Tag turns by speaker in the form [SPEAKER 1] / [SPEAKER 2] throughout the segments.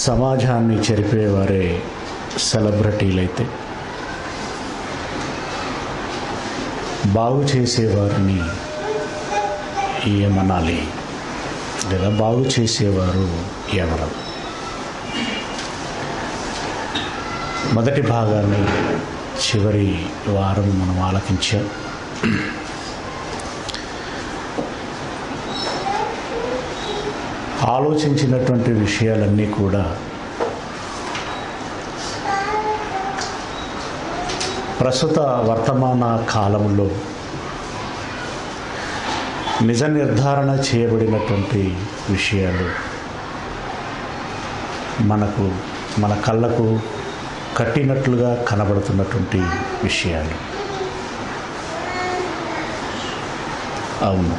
[SPEAKER 1] సమాజాన్ని చెరిపేవారే సెలబ్రిటీలైతే బాగు చేసేవారిని ఏమనాలి లేదా బాగు చేసేవారు ఎవరు మొదటి భాగాన్ని చివరి వారం మనం ఆలకించాం ఆలోచించినటువంటి విషయాలన్నీ కూడా ప్రస్తుత వర్తమాన కాలంలో నిజ నిర్ధారణ చేయబడినటువంటి విషయాలు మనకు మన కళ్ళకు కట్టినట్లుగా కనబడుతున్నటువంటి విషయాలు అవును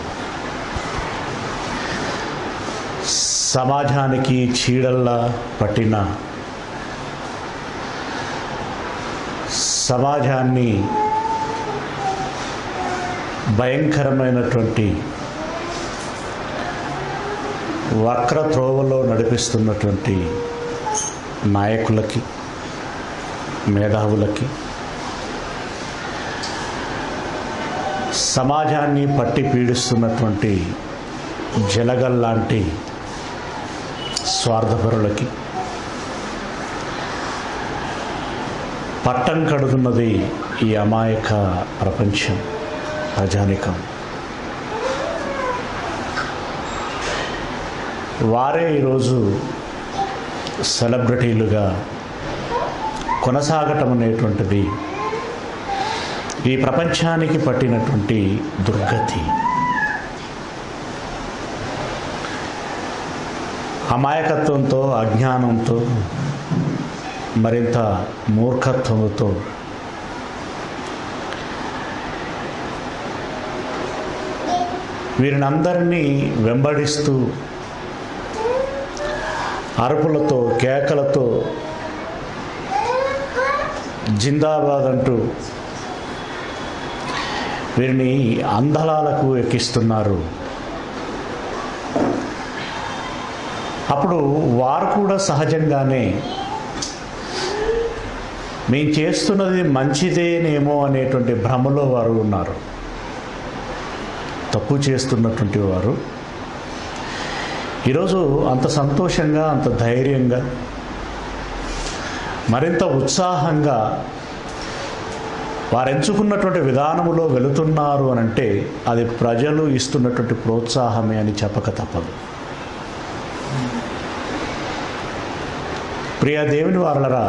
[SPEAKER 1] సమాజానికి చీడల్లా పట్టిన సమాజాన్ని భయంకరమైనటువంటి వక్ర త్రోవలో నడిపిస్తున్నటువంటి నాయకులకి మేధావులకి సమాజాన్ని పట్టి పీడిస్తున్నటువంటి జలగల్లాంటి స్వార్థపరులకి పట్టం కడుతున్నది ఈ అమాయక ప్రపంచం ప్రజానికం వారే ఈరోజు సెలబ్రిటీలుగా కొనసాగటం అనేటువంటిది ఈ ప్రపంచానికి పట్టినటువంటి దుర్గతి అమాయకత్వంతో అజ్ఞానంతో మరింత మూర్ఖత్వంతో వీరినందరినీ వెంబడిస్తూ అరుపులతో కేకలతో జిందాబాద్ అంటూ వీరిని అందలాలకు ఎక్కిస్తున్నారు అప్పుడు వారు కూడా సహజంగానే మేము చేస్తున్నది మంచిదేనేమో అనేటువంటి భ్రమలో వారు ఉన్నారు తప్పు చేస్తున్నటువంటి వారు ఈరోజు అంత సంతోషంగా అంత ధైర్యంగా మరింత ఉత్సాహంగా వారు ఎంచుకున్నటువంటి విధానములో వెళుతున్నారు అని అంటే అది ప్రజలు ఇస్తున్నటువంటి ప్రోత్సాహమే అని చెప్పక తప్పదు ప్రియ దేవుని వారలరా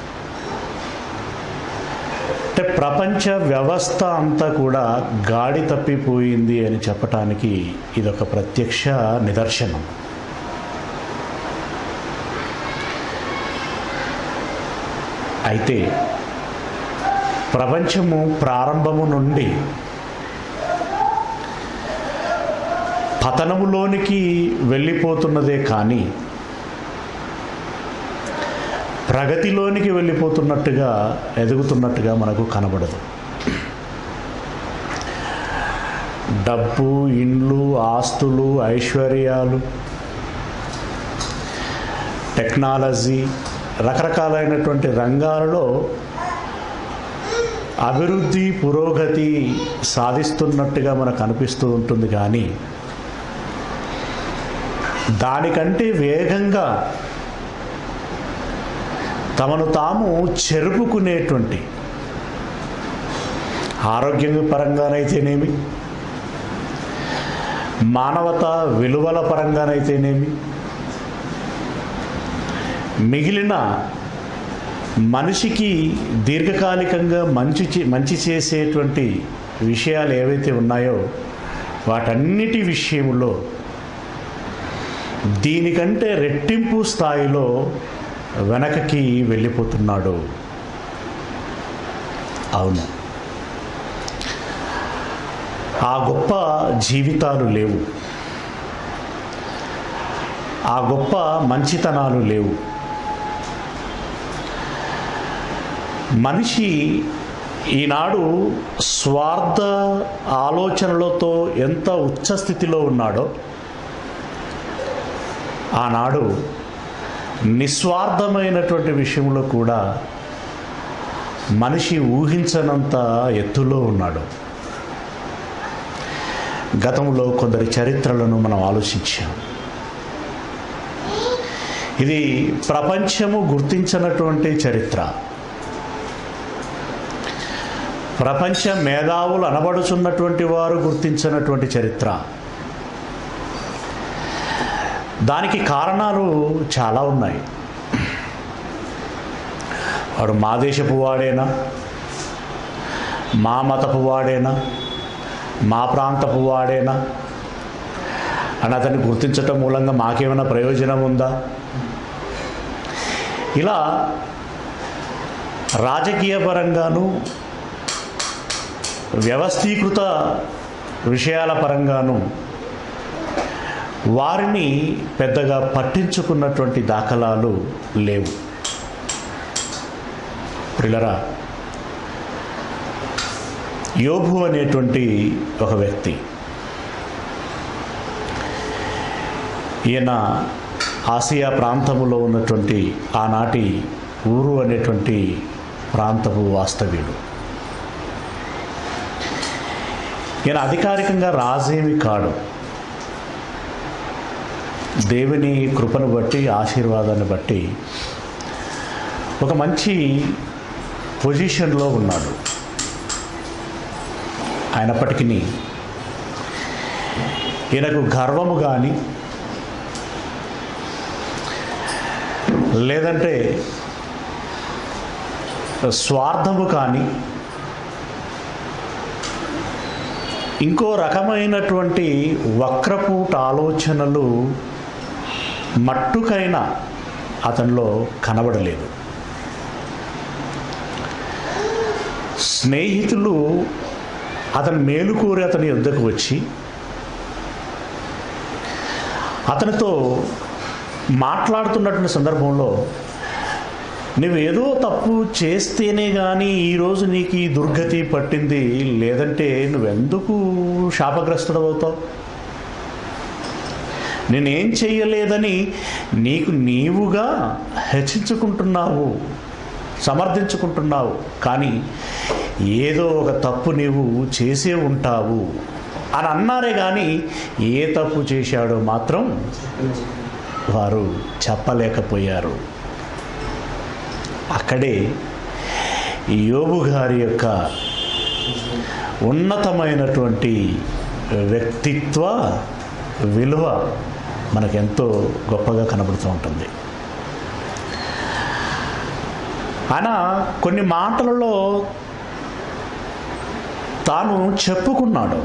[SPEAKER 1] అంటే ప్రపంచ వ్యవస్థ అంతా కూడా గాడి తప్పిపోయింది అని చెప్పటానికి ఇదొక ప్రత్యక్ష నిదర్శనం అయితే ప్రపంచము ప్రారంభము నుండి పతనములోనికి వెళ్ళిపోతున్నదే కానీ ప్రగతిలోనికి వెళ్ళిపోతున్నట్టుగా ఎదుగుతున్నట్టుగా మనకు కనబడదు డబ్బు ఇండ్లు ఆస్తులు ఐశ్వర్యాలు టెక్నాలజీ రకరకాలైనటువంటి రంగాలలో అభివృద్ధి పురోగతి సాధిస్తున్నట్టుగా మనకు అనిపిస్తూ ఉంటుంది కానీ దానికంటే వేగంగా తమను తాము చెరుపుకునేటువంటి ఆరోగ్యం పరంగానైతేనేమి మానవత విలువల పరంగానైతేనేమి మిగిలిన మనిషికి దీర్ఘకాలికంగా మంచి చే- మంచి చేసేటువంటి విషయాలు ఏవైతే ఉన్నాయో వాటన్నిటి విషయంలో దీనికంటే రెట్టింపు స్థాయిలో వెనకకి వెళ్ళిపోతున్నాడు అవును ఆ గొప్ప జీవితాలు లేవు ఆ గొప్ప మంచితనాలు లేవు మనిషి ఈనాడు స్వార్థ ఆలోచనలతో ఎంత ఉచ్చ స్థితిలో ఉన్నాడో ఆనాడు నిస్వార్థమైనటువంటి విషయంలో కూడా మనిషి ఊహించనంత ఎత్తులో ఉన్నాడు గతంలో కొందరి చరిత్రలను మనం ఆలోచించాం ఇది ప్రపంచము గుర్తించినటువంటి చరిత్ర ప్రపంచ మేధావులు అనబడుచున్నటువంటి వారు గుర్తించినటువంటి చరిత్ర దానికి కారణాలు చాలా ఉన్నాయి వాడు మా దేశపు వాడేనా మా మతపు వాడేనా మా ప్రాంతపు వాడేనా అని అతన్ని గుర్తించటం మూలంగా మాకేమైనా ప్రయోజనం ఉందా ఇలా రాజకీయ పరంగాను వ్యవస్థీకృత విషయాల పరంగాను వారిని పెద్దగా పట్టించుకున్నటువంటి దాఖలాలు లేవు ప్రిలరా యోబు అనేటువంటి ఒక వ్యక్తి ఈయన ఆసియా ప్రాంతములో ఉన్నటువంటి ఆనాటి ఊరు అనేటువంటి ప్రాంతపు వాస్తవ్యుడు ఈయన అధికారికంగా రాజేమి కాడు దేవుని కృపను బట్టి ఆశీర్వాదాన్ని బట్టి ఒక మంచి పొజిషన్లో ఉన్నాడు అయినప్పటికీ ఈయనకు గర్వము కానీ లేదంటే స్వార్థము కానీ ఇంకో రకమైనటువంటి వక్రపూట ఆలోచనలు మట్టుకైనా అతనిలో కనబడలేదు స్నేహితులు అతని మేలు కోరి అతని యుద్ధకు వచ్చి అతనితో మాట్లాడుతున్నటువంటి సందర్భంలో నువ్వేదో తప్పు చేస్తేనే కానీ ఈరోజు నీకు ఈ దుర్గతి పట్టింది లేదంటే నువ్వెందుకు శాపగ్రస్తుడవుతావు నేనేం చెయ్యలేదని నీకు నీవుగా హెచ్చించుకుంటున్నావు సమర్థించుకుంటున్నావు కానీ ఏదో ఒక తప్పు నీవు చేసే ఉంటావు అని అన్నారే కానీ ఏ తప్పు చేశాడో మాత్రం వారు చెప్పలేకపోయారు అక్కడే యోబు గారి యొక్క ఉన్నతమైనటువంటి వ్యక్తిత్వ విలువ మనకెంతో గొప్పగా కనబడుతూ ఉంటుంది ఆయన కొన్ని మాటలలో తాను చెప్పుకున్నాడు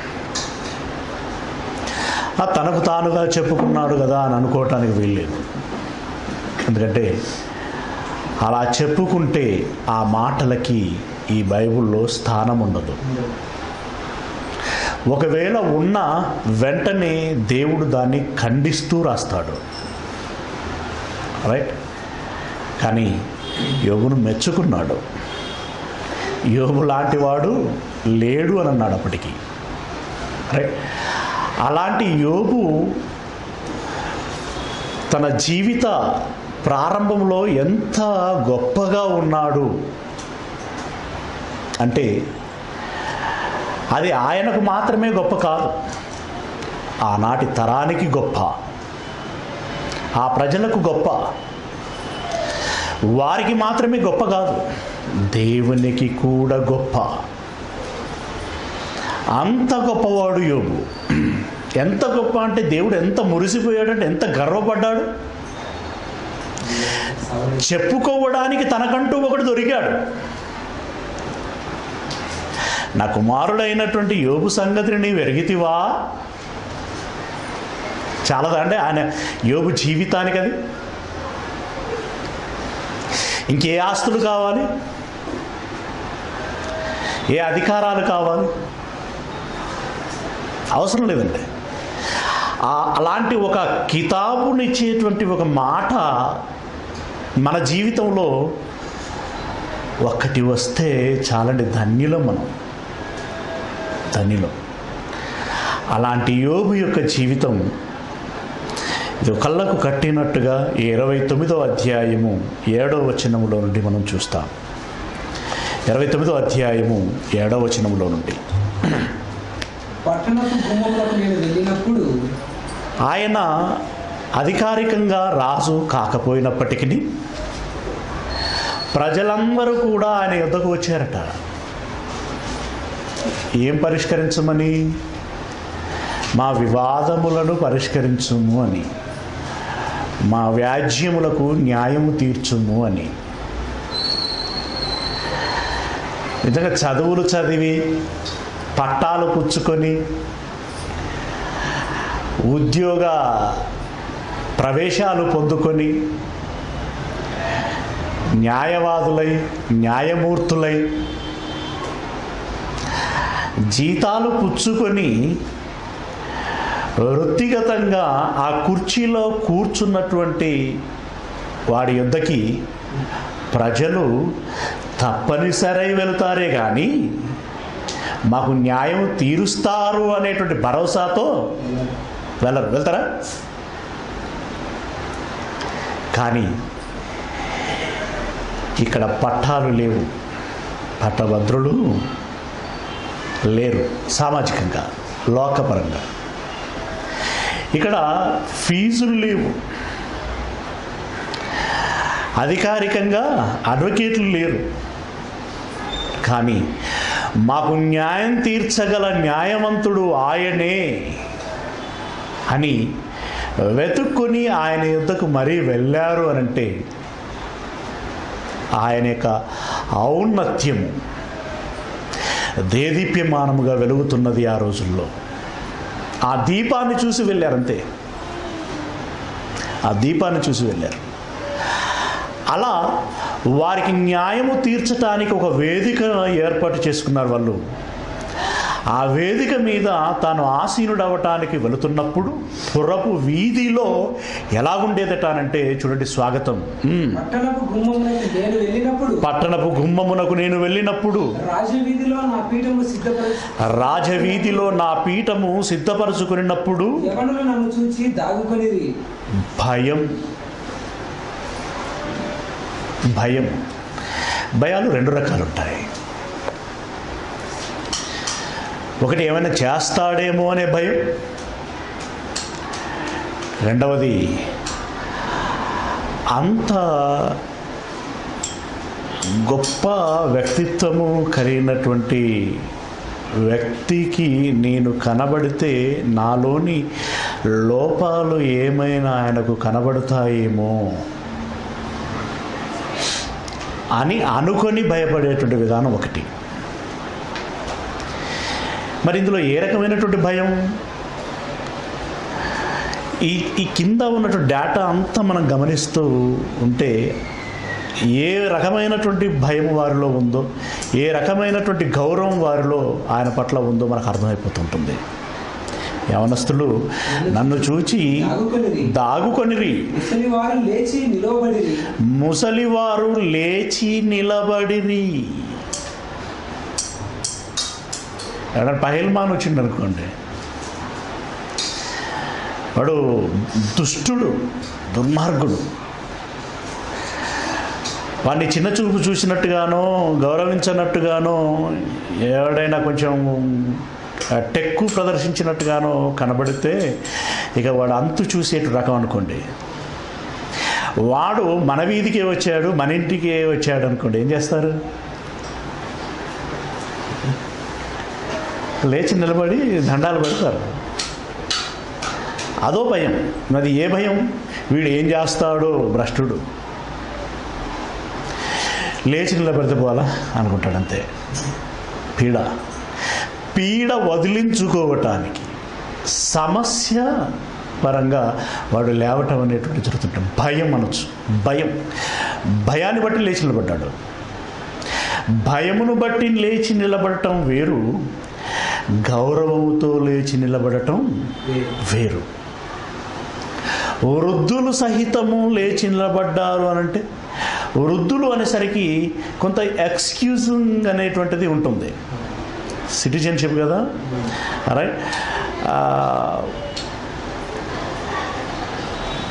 [SPEAKER 1] ఆ తనకు తానుగా చెప్పుకున్నాడు కదా అని అనుకోవటానికి వీల్లేదు ఎందుకంటే అలా చెప్పుకుంటే ఆ మాటలకి ఈ బైబిల్లో స్థానం ఉండదు ఒకవేళ ఉన్న వెంటనే దేవుడు దాన్ని ఖండిస్తూ రాస్తాడు రైట్ కానీ యోగును మెచ్చుకున్నాడు యోగు లాంటి వాడు లేడు అని అన్నాడు అప్పటికి రైట్ అలాంటి యోగు తన జీవిత ప్రారంభంలో ఎంత గొప్పగా ఉన్నాడు అంటే అది ఆయనకు మాత్రమే గొప్ప కాదు ఆనాటి తరానికి గొప్ప ఆ ప్రజలకు గొప్ప వారికి మాత్రమే గొప్ప కాదు దేవునికి కూడా గొప్ప అంత గొప్పవాడు యోగు ఎంత గొప్ప అంటే దేవుడు ఎంత మురిసిపోయాడంటే ఎంత గర్వపడ్డాడు చెప్పుకోవడానికి తనకంటూ ఒకడు దొరికాడు నా కుమారుడైనటువంటి యోగు సంగతిని నీవు ఎరిగితివా చాలదా అంటే ఆయన యోగు జీవితానికి అది ఇంకే ఆస్తులు కావాలి ఏ అధికారాలు కావాలి అవసరం లేదండి ఆ- అలాంటి ఒక కితాబునిచ్చేటువంటి ఒక మాట మన జీవితంలో ఒక్కటి వస్తే చాలండి ధన్యులం మనం ధన్యులం అలాంటి యోగు యొక్క జీవితం ఇది కళ్ళకు కట్టినట్టుగా ఈ ఇరవై తొమ్మిదో అధ్యాయము ఏడో వచనములో నుండి మనం చూస్తాం ఇరవై తొమ్మిదో అధ్యాయము ఏడో వచనములో నుండి
[SPEAKER 2] పట్టణపు గుమ్మములకు నేను వెళ్ళినప్పుడు
[SPEAKER 1] ఆయన అధికారికంగా రాజు కాకపోయినప్పటికీ ప్రజలందరూ కూడా ఆయన యుద్ధకు వచ్చారట ఏం పరిష్కరించమని మా వివాదములను పరిష్కరించుము అని మా వ్యాజ్యములకు న్యాయము తీర్చుము అని నిజంగా చదువులు చదివి పట్టాలు పుచ్చుకొని ఉద్యోగ ప్రవేశాలు పొందుకొని న్యాయవాదులై న్యాయమూర్తులై జీతాలు పుచ్చుకొని వృత్తిగతంగా ఆ కుర్చీలో కూర్చున్నటువంటి వాడి యుద్ధకి ప్రజలు తప్పనిసరై వెళుతారే కానీ మాకు న్యాయం తీరుస్తారు అనేటువంటి భరోసాతో వెళ్ళరు వెళ్తారా కానీ ఇక్కడ పట్టాలు లేవు పట్టభద్రులు లేరు సామాజికంగా లోకపరంగా ఇక్కడ ఫీజులు లేవు అధికారికంగా అడ్వకేట్లు లేరు కానీ మాకు న్యాయం తీర్చగల న్యాయవంతుడు ఆయనే అని వెతుక్కొని ఆయన యుద్ధకు మరీ వెళ్ళారు అనంటే ఆయన యొక్క ఔన్నత్యము దేదీప్యమానముగా వెలుగుతున్నది ఆ రోజుల్లో ఆ దీపాన్ని చూసి వెళ్ళారంతే ఆ దీపాన్ని చూసి వెళ్ళారు అలా వారికి న్యాయము తీర్చటానికి ఒక వేదిక ఏర్పాటు చేసుకున్నారు వాళ్ళు ఆ వేదిక మీద తాను ఆసీనుడు అవ్వటానికి వెళుతున్నప్పుడు పురపు వీధిలో ఎలాగుండేదటానంటే చూడండి స్వాగతం మ్మ్.
[SPEAKER 2] పట్టణపు గుమ్మములకు నేను వెళ్ళినప్పుడు
[SPEAKER 1] పట్టణపు గుమ్మమునకు నేను వెళ్ళినప్పుడు
[SPEAKER 2] రాజవీధిలో నా పీఠము సిద్ధపరచి
[SPEAKER 1] రాజవీధిలో నా పీఠము సిద్ధపరచుకున్నప్పుడు
[SPEAKER 2] యవనులు నన్ను చూచి దాగుకొనిరి
[SPEAKER 1] భయం భయం భయాలు రెండు రకాలు ఉంటాయి ఒకటి ఏమైనా చేస్తాడేమో అనే భయం రెండవది అంత గొప్ప వ్యక్తిత్వము కలిగినటువంటి వ్యక్తికి నేను కనబడితే నాలోని లోపాలు ఏమైనా ఆయనకు కనబడతాయేమో అని అనుకొని భయపడేటువంటి విధానం ఒకటి మరి ఇందులో ఏ రకమైనటువంటి భయం ఈ ఈ కింద ఉన్నటువంటి డేటా అంతా మనం గమనిస్తూ ఉంటే ఏ రకమైనటువంటి భయం వారిలో ఉందో ఏ రకమైనటువంటి గౌరవం వారిలో ఆయన పట్ల ఉందో మనకు అర్థమైపోతుంటుంది యవనస్తులు నన్ను చూచి
[SPEAKER 2] దాగుకొనిరి
[SPEAKER 1] దాగుకొనిరి
[SPEAKER 2] ముసలి వారు లేచి నిలవబడిరి
[SPEAKER 1] ముసలివారు లేచి నిలబడిరి ఎక్కడ పహిల్మాన్ వచ్చిండు అనుకోండి వాడు దుష్టుడు దుర్మార్గుడు వాడిని చిన్న చూపు చూసినట్టుగానో గౌరవించినట్టుగానో ఎవడైనా కొంచెం ఆ, టెక్కు ప్రదర్శించినట్టుగానో కనబడితే ఇక వాడు అంతు చూసేటు రకం అనుకోండి వాడు మన వీధికే వచ్చాడు మన ఇంటికే వచ్చాడు అనుకోండి ఏం చేస్తారు లేచి నిలబడి దండాలు పెడతారు అదో భయం మరి ఏ భయం వీడు ఏం చేస్తాడో భ్రష్టుడు లేచి నిలబెడితే పోవాలా అనుకుంటాడు అంతే పీడ పీడ వదిలించుకోవటానికి సమస్య పరంగా వాడు లేవటం అనేటువంటి జరుగుతుంటాం భయం అనొచ్చు భయం భయాన్ని బట్టి లేచి నిలబడ్డాడు భయమును బట్టి లేచి నిలబడటం వేరు గౌరవంతో లేచి నిలబడటం వేరు వృద్ధులు సహితము లేచి నిలబడ్డారు అని అంటే వృద్ధులు అనేసరికి కొంత ఎక్స్క్యూజింగ్ అనేటువంటిది ఉంటుంది సిటిజన్షిప్ కదా రైట్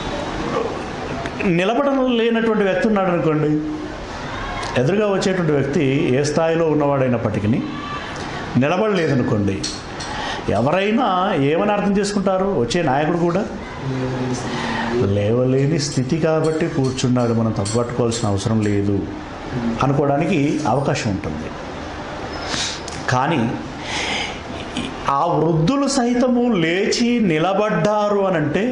[SPEAKER 1] నిలబడం లేనటువంటి వ్యక్తి ఉన్నాడు అనుకోండి ఎదురుగా వచ్చేటువంటి వ్యక్తి ఏ స్థాయిలో ఉన్నవాడైనప్పటికీ నిలబడలేదనుకోండి ఎవరైనా ఏమని అర్థం చేసుకుంటారు వచ్చే నాయకుడు కూడా లేవలేని స్థితి కాబట్టి కూర్చున్నాడు మనం తప్పుపట్టుకోవాల్సిన అవసరం లేదు అనుకోవడానికి అవకాశం ఉంటుంది కానీ ఆ వృద్ధులు సైతము లేచి నిలబడ్డారు అనంటే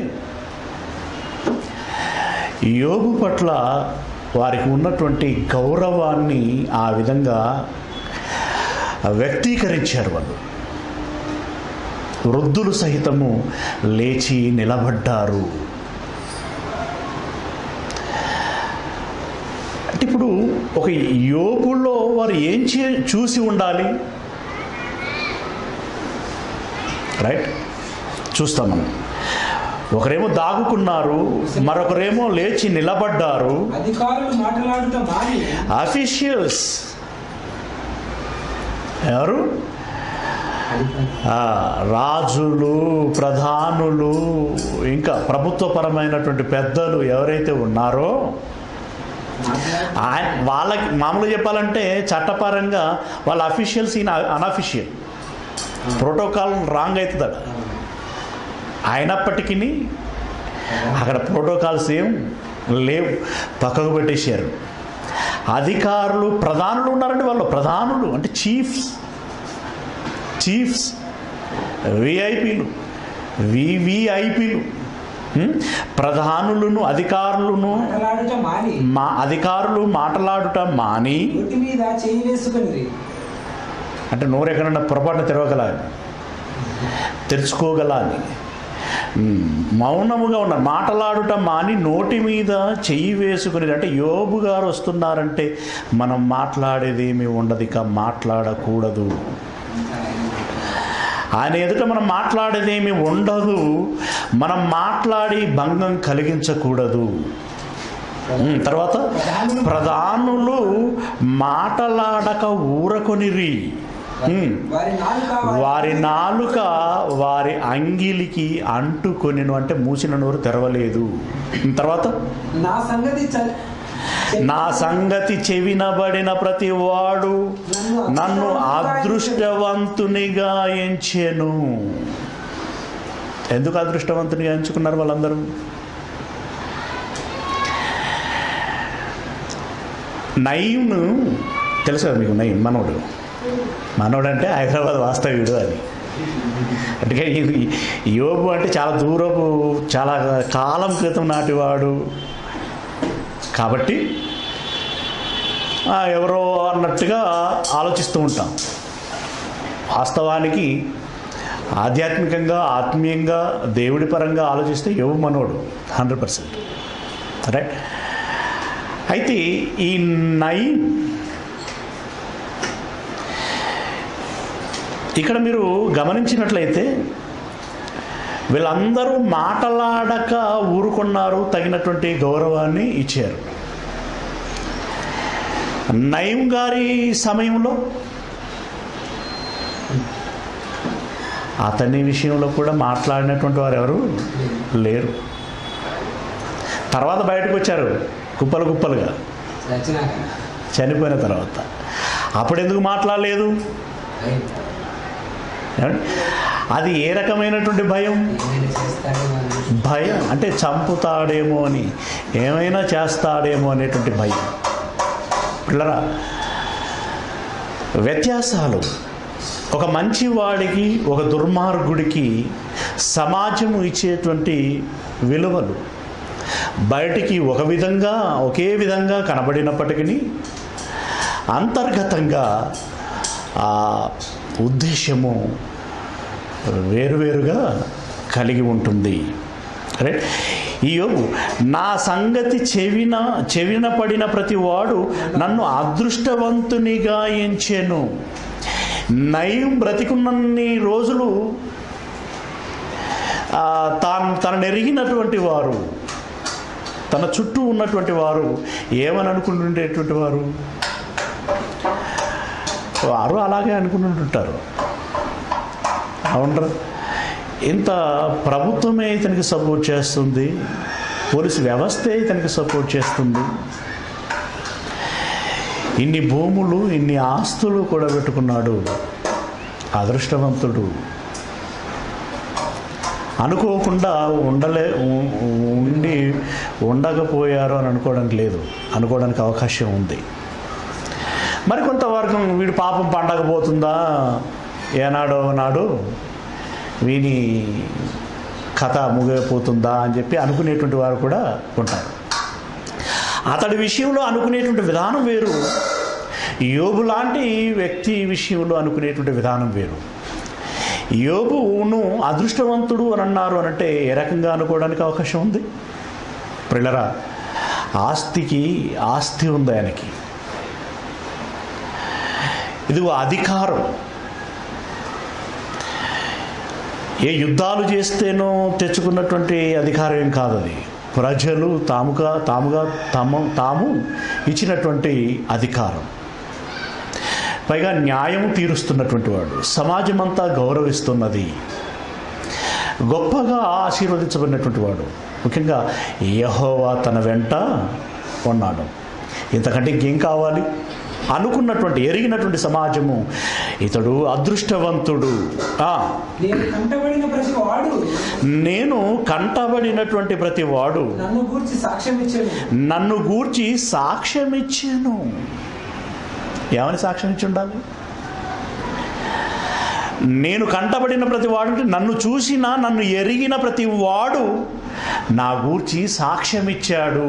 [SPEAKER 1] యోగు పట్ల వారికి ఉన్నటువంటి గౌరవాన్ని ఆ విధంగా వ్యక్తీకరించారు వాళ్ళు వృద్ధులు సహితము లేచి నిలబడ్డారు అంటే ఇప్పుడు ఒక యోగులో వారు ఏం చే చూసి ఉండాలి రైట్ చూస్తాం మనం ఒకరేమో దాగుకున్నారు మరొకరేమో లేచి నిలబడ్డారు
[SPEAKER 2] అధికారులు మాట్లాడుట మాని
[SPEAKER 1] అఫీషియల్స్ ఎవరు ఆ, రాజులు ప్రధానులు ఇంకా ప్రభుత్వపరమైనటువంటి పెద్దలు ఎవరైతే ఉన్నారో ఆయన వాళ్ళకి మామూలుగా చెప్పాలంటే చట్టపరంగా వాళ్ళ అఫీషియల్స్ ఈయన అనఫీషియల్ ప్రోటోకాల్ రాంగ్ అవుతుందట అయినప్పటికీ అక్కడ ప్రోటోకాల్స్ ఏం లేవు పక్కకు పెట్టేశారు అధికారులు ప్రధానులు ఉన్నారండి వాళ్ళు ప్రధానులు అంటే చీఫ్స్ చీఫ్స్ విఐపీలు వివిఐపీలు ప్రధానులను అధికారులను
[SPEAKER 2] మాట్లాడుట మాని
[SPEAKER 1] మా అధికారులు మాట్లాడుట మాని
[SPEAKER 2] నోటి మీద చేయి వేసుకుని
[SPEAKER 1] అంటే నోరు ఎక్కడన్నా పొరపాటున తెరవగల తెరుచుకోగల అని మ్, మౌనముగా ఉన్నారు మాటలాడుట మాని నోటి మీద చెయ్యి వేసుకుని అంటే యోబు గారు వస్తున్నారంటే మనం మాట్లాడేది ఏమి ఉండదు ఇక మాట్లాడకూడదు ఆయన ఎదుట మనం మాట్లాడేదేమి ఉండదు మనం మాట్లాడి భంగం కలిగించకూడదు ఉమ్, తర్వాత ప్రధానులు మాటలాడక ఊరకొనిరి ఉమ్,
[SPEAKER 2] వారి నాలుక
[SPEAKER 1] వారి నాలుక వారి అంగిలికి అంటుకొనిను అంటే మూసిన నోరు తెరవలేదు ఉమ్, తర్వాత
[SPEAKER 2] నా సంగతి చ-
[SPEAKER 1] నా సంగతి చెవినబడిన ప్రతి వాడు నన్ను అదృష్టవంతునిగా ఎంచెను ఎందుకు అదృష్టవంతునిగా ఎంచుకున్నారు వాళ్ళందరూ నయీంను తెలుసు కదా మీకు నయీం మనోడు మనోడు అంటే హైదరాబాద్ వాస్తవ్యుడు అని అంటే ఈ- ఈ యోబు అంటే చాలా దూరపు చాలా కాలం క్రితం నాటివాడు కాబట్టి ఆ, ఎవరో అన్నట్టుగా ఆలోచిస్తూ ఉంటాం వాస్తవానికి ఆధ్యాత్మికంగా ఆత్మీయంగా దేవుడి పరంగా ఆలోచిస్తే యోగు మనోడు హండ్రెడ్ పర్సెంట్ రైట్ అయితే ఈ నై ఇక్కడ మీరు గమనించినట్లయితే వీళ్ళందరూ మాటలాడక ఊరుకున్నారు తగినటువంటి గౌరవాన్ని ఇచ్చారు నయం గారి సమయంలో అతని విషయంలో కూడా మాట్లాడినటువంటి వారు ఎవరు లేరు తర్వాత బయటకు వచ్చారు కుప్పలు కుప్పలుగా
[SPEAKER 2] రచనాక
[SPEAKER 1] చనిపోయిన తర్వాత అప్పుడు ఎందుకు మాట్లాడలేదు ఏమండి? అది ఏ రకమైనటువంటి భయం
[SPEAKER 2] ఏమైనా చేస్తాడేమో అని.
[SPEAKER 1] భయం అంటే చంపుతాడేమో అని ఏమైనా చేస్తాడేమో అనేటువంటి భయం పిల్లరా వ్యత్యాసాలు ఒక మంచివాడికి ఒక దుర్మార్గుడికి సమాజము ఇచ్చేటువంటి విలువలు బయటికి ఒక విధంగా ఒకే విధంగా కనబడినప్పటికీ అంతర్గతంగా ఆ ఉద్దేశము వేరువేరుగా కలిగి ఉంటుంది రైట్ ఈ యోగు నా సంగతి చెవిన చెవిన పడిన ప్రతి వాడు నన్ను అదృష్టవంతునిగా ఎంచెను నయం బ్రతికున్నన్ని రోజులు ఆ, తాను తనను ఎరిగినటువంటి వారు తన చుట్టూ ఉన్నటువంటి వారు ఏమని అనుకుంటుండేటువంటి వారు వారు అలాగే అనుకుంటుంటారు అవునరా ఇంత ప్రభుత్వమే ఇతనికి సపోర్ట్ చేస్తుంది పోలీసు వ్యవస్థే ఇతనికి సపోర్ట్ చేస్తుంది ఇన్ని భూములు ఇన్ని ఆస్తులు కూడా పెట్టుకున్నాడు అదృష్టవంతుడు అనుకోకుండా ఉండలే ఉ- ఉండి ఉండకపోయారు అని అనుకోవడానికి లేదు అనుకోవడానికి అవకాశం ఉంది మరి కొంతవరకు వీడి పాపం పండకపోతుందా ఏనాడో నాడు వీని కథ ముగిపోతుందా అని చెప్పి అనుకునేటువంటి వారు కూడా ఉంటారు అతడి విషయంలో అనుకునేటువంటి విధానం వేరు యోబు లాంటి వ్యక్తి విషయంలో అనుకునేటువంటి విధానం వేరు యోబును అదృష్టవంతుడు అని అన్నారు అని అంటే ఏ రకంగా అనుకోవడానికి అవకాశం ఉంది ప్రిల్లరా ఆస్తికి ఆస్తి ఉంది ఆయనకి ఇదిగో అధికారం ఏ యుద్ధాలు చేస్తేనో తెచ్చుకున్నటువంటి అధికారం ఏం కాదు అది ప్రజలు తాముగా తాముగా తమ తాము ఇచ్చినటువంటి అధికారం పైగా న్యాయం తీరుస్తున్నటువంటి వాడు సమాజమంతా గౌరవిస్తున్నది గొప్పగా ఆశీర్వదించబడినటువంటి వాడు ముఖ్యంగా యహోవా తన వెంట ఉన్నాడు ఇంతకంటే ఇంకేం కావాలి అనుకున్నటువంటి ఎరిగినటువంటి సమాజము ఇతడు అదృష్టవంతుడు ఆ,
[SPEAKER 2] నేను కంటబడిన ప్రతి వాడు
[SPEAKER 1] నేను కంటబడినటువంటి ప్రతి వాడు
[SPEAKER 2] నన్ను గూర్చి సాక్ష్యం ఇచ్చాడు
[SPEAKER 1] నన్ను గూర్చి సాక్ష్యం ఇచ్చాను ఏమని సాక్ష్యం ఇచ్చి ఉండాలి నేను కంటబడిన ప్రతి వాడు అంటే నన్ను చూసిన నన్ను ఎరిగిన ప్రతి వాడు నా గూర్చి సాక్ష్యం ఇచ్చాడు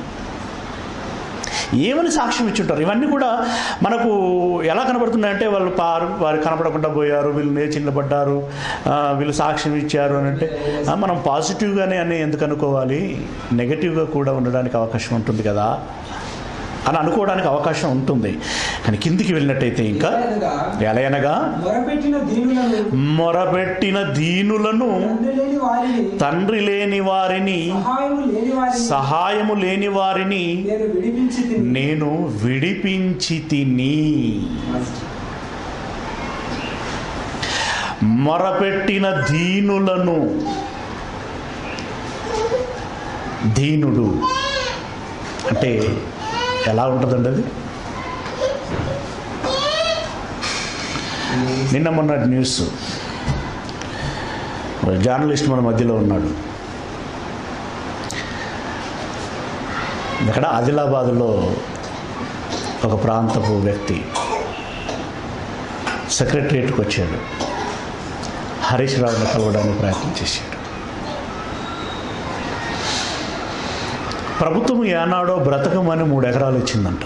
[SPEAKER 1] ఏమని సాక్ష్యం ఇచ్చుంటారు ఇవన్నీ కూడా మనకు ఎలా కనబడుతున్నాయంటే వాళ్ళు పారు వారు కనపడకుండా పోయారు వీళ్ళు నేర్చిల్లబడ్డారు ఆ, వీళ్ళు సాక్ష్యం ఇచ్చారు అని అంటే ఆ, మనం పాజిటివ్గానే అని ఎందుకు అనుకోవాలి నెగటివ్గా కూడా ఉండడానికి అవకాశం ఉంటుంది కదా అని అనుకోవడానికి అవకాశం ఉంటుంది కానీ కిందికి వెళ్ళినట్టయితే ఇంకా
[SPEAKER 2] అనగా
[SPEAKER 1] ఎలయనగా
[SPEAKER 2] మొరపెట్టిన దీనులను
[SPEAKER 1] మొరబెట్టిన దీనులను
[SPEAKER 2] తండ్రి లేని వారిని
[SPEAKER 1] తండ్రి లేని వారిని
[SPEAKER 2] సహాయము లేని వారిని
[SPEAKER 1] సహాయము లేని వారిని
[SPEAKER 2] నేను విడిపించి తిని
[SPEAKER 1] నేను విడిపించి తిని మొరపెట్టిన దీనులను దీనుడు అంటే ఎలా ఉంటుందండి అది నిన్న మొన్న న్యూస్ జర్నలిస్ట్ మన మధ్యలో ఉన్నాడు ఇక్కడ ఆదిలాబాద్లో ఒక ప్రాంతపు వ్యక్తి సెక్రటరియట్కి వచ్చాడు హరీష్ రావుని కలవడానికి ప్రయత్నం చేశాడు ప్రభుత్వం ఏనాడో బ్రతకమని మూడు ఎకరాలు ఇచ్చిందంట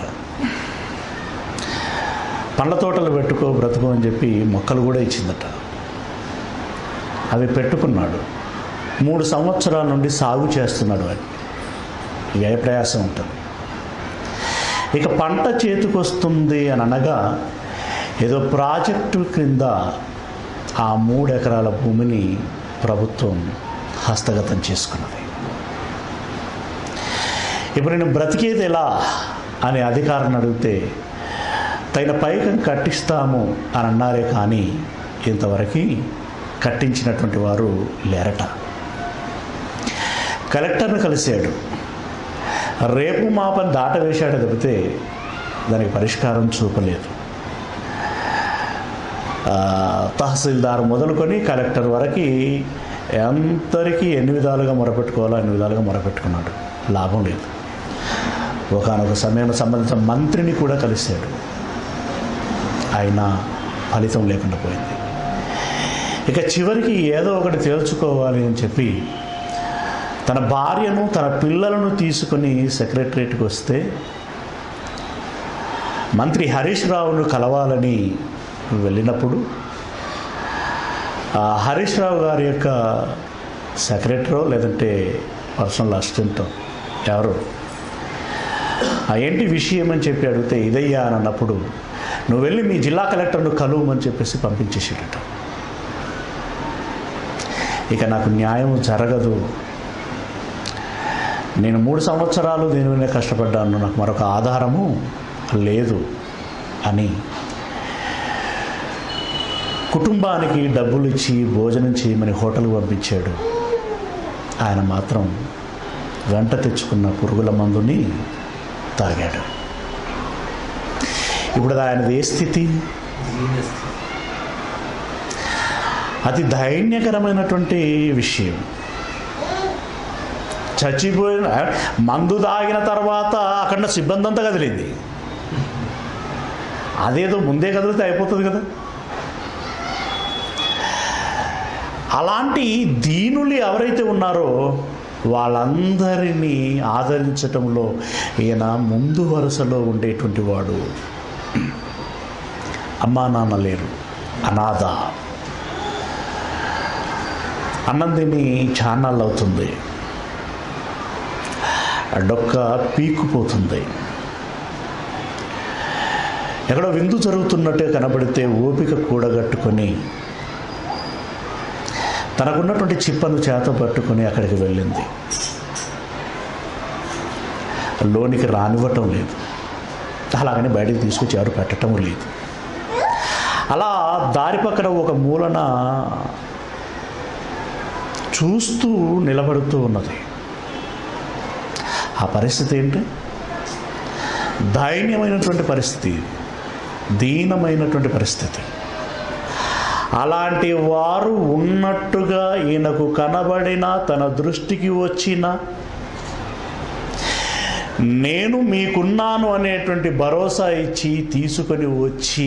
[SPEAKER 1] పండ్ల తోటలు పెట్టుకో బ్రతుకు అని చెప్పి మొక్కలు కూడా ఇచ్చిందట అవి పెట్టుకున్నాడు మూడు సంవత్సరాల నుండి సాగు చేస్తున్నాడు వాటిని వ్యయ ప్రయాసం ఉంటుంది ఇక పంట చేతికొస్తుంది అని అనగా ఏదో ప్రాజెక్టు క్రింద ఆ మూడు ఎకరాల భూమిని ప్రభుత్వం హస్తగతం చేసుకున్నది ఇప్పుడు నేను బ్రతికేది ఎలా అని అధికారిని అడిగితే తగిన పైకం కట్టిస్తాము అని అన్నారే కానీ ఇంతవరకు కట్టించినటువంటి వారు లేరట కలెక్టర్ని కలిశాడు రేపు మాపని దాట వేశాడు తప్పితే దానికి పరిష్కారం చూపలేదు ఆ, తహసీల్దార్ మొదలుకొని కలెక్టర్ వరకు ఎంతరికి ఎన్ని విధాలుగా మొరపెట్టుకోవాలో అన్ని విధాలుగా మొరపెట్టుకున్నాడు లాభం లేదు ఒకనొక సమయంలో సంబంధించిన మంత్రిని కూడా కలిశాడు అయినా ఫలితం లేకుండా పోయింది ఇక చివరికి ఏదో ఒకటి తేల్చుకోవాలి అని చెప్పి తన భార్యను తన పిల్లలను తీసుకుని సెక్రటరియట్కి వస్తే మంత్రి హరీష్ రావును కలవాలని వెళ్ళినప్పుడు ఆ హరీష్ రావు గారి యొక్క సెక్రటరో లేదంటే పర్సనల్ అసిస్టెంటో ఎవరు ఆ ఏంటి విషయం అని చెప్పి అడిగితే ఇదయ్యా అని అన్నప్పుడు నువ్వు వెళ్ళి మీ జిల్లా కలెక్టర్ను కలువమని చెప్పేసి పంపించేసాడట ఇక నాకు న్యాయం జరగదు నేను మూడు సంవత్సరాలు దీని మీద కష్టపడ్డాను నాకు మరొక ఆధారము లేదు అని కుటుంబానికి డబ్బులు ఇచ్చి భోజనం చేయమని హోటల్కి పంపించాడు ఆయన మాత్రం వెంట తెచ్చుకున్న పురుగుల మందుని తాగాడు ఇప్పుడు ఆయనది ఏ స్థితి అతి దైన్యకరమైనటువంటి విషయం చచ్చిపోయిన మందు తాగిన తర్వాత అక్కడ సిబ్బంది అంతా కదిలింది అదేదో ముందే కదిలితే అయిపోతుంది కదా అలాంటి దీనులు ఎవరైతే ఉన్నారో వాళ్ళందరినీ ఆదరించటంలో ఈయన ముందు వరుసలో ఉండేటువంటి వాడు అమ్మా నాన్న లేరు అనాథ అన్నం తిని చాన్నాళ్ళు అవుతుంది ఆ డొక్క పీక్కుపోతుంది ఎక్కడో విందు జరుగుతున్నట్టే కనబడితే ఓపిక కూడగట్టుకొని తనకున్నటువంటి చిప్పను చేత పట్టుకొని అక్కడికి వెళ్ళింది లోనికి రానివ్వటం లేదు అలాగని బయటికి తీసుకొచ్చి ఎవరు పెట్టడం లేదు అలా దారి పక్కన ఒక మూలన చూస్తూ నిలబడుతూ ఉన్నది ఆ పరిస్థితి ఏంటి దైన్యమైనటువంటి పరిస్థితి దీనమైనటువంటి పరిస్థితి అలాంటి వారు ఉన్నట్టుగా ఈయనకు కనబడిన తన దృష్టికి వచ్చిన నేను మీకున్నాను అనేటువంటి భరోసా ఇచ్చి తీసుకొని వచ్చి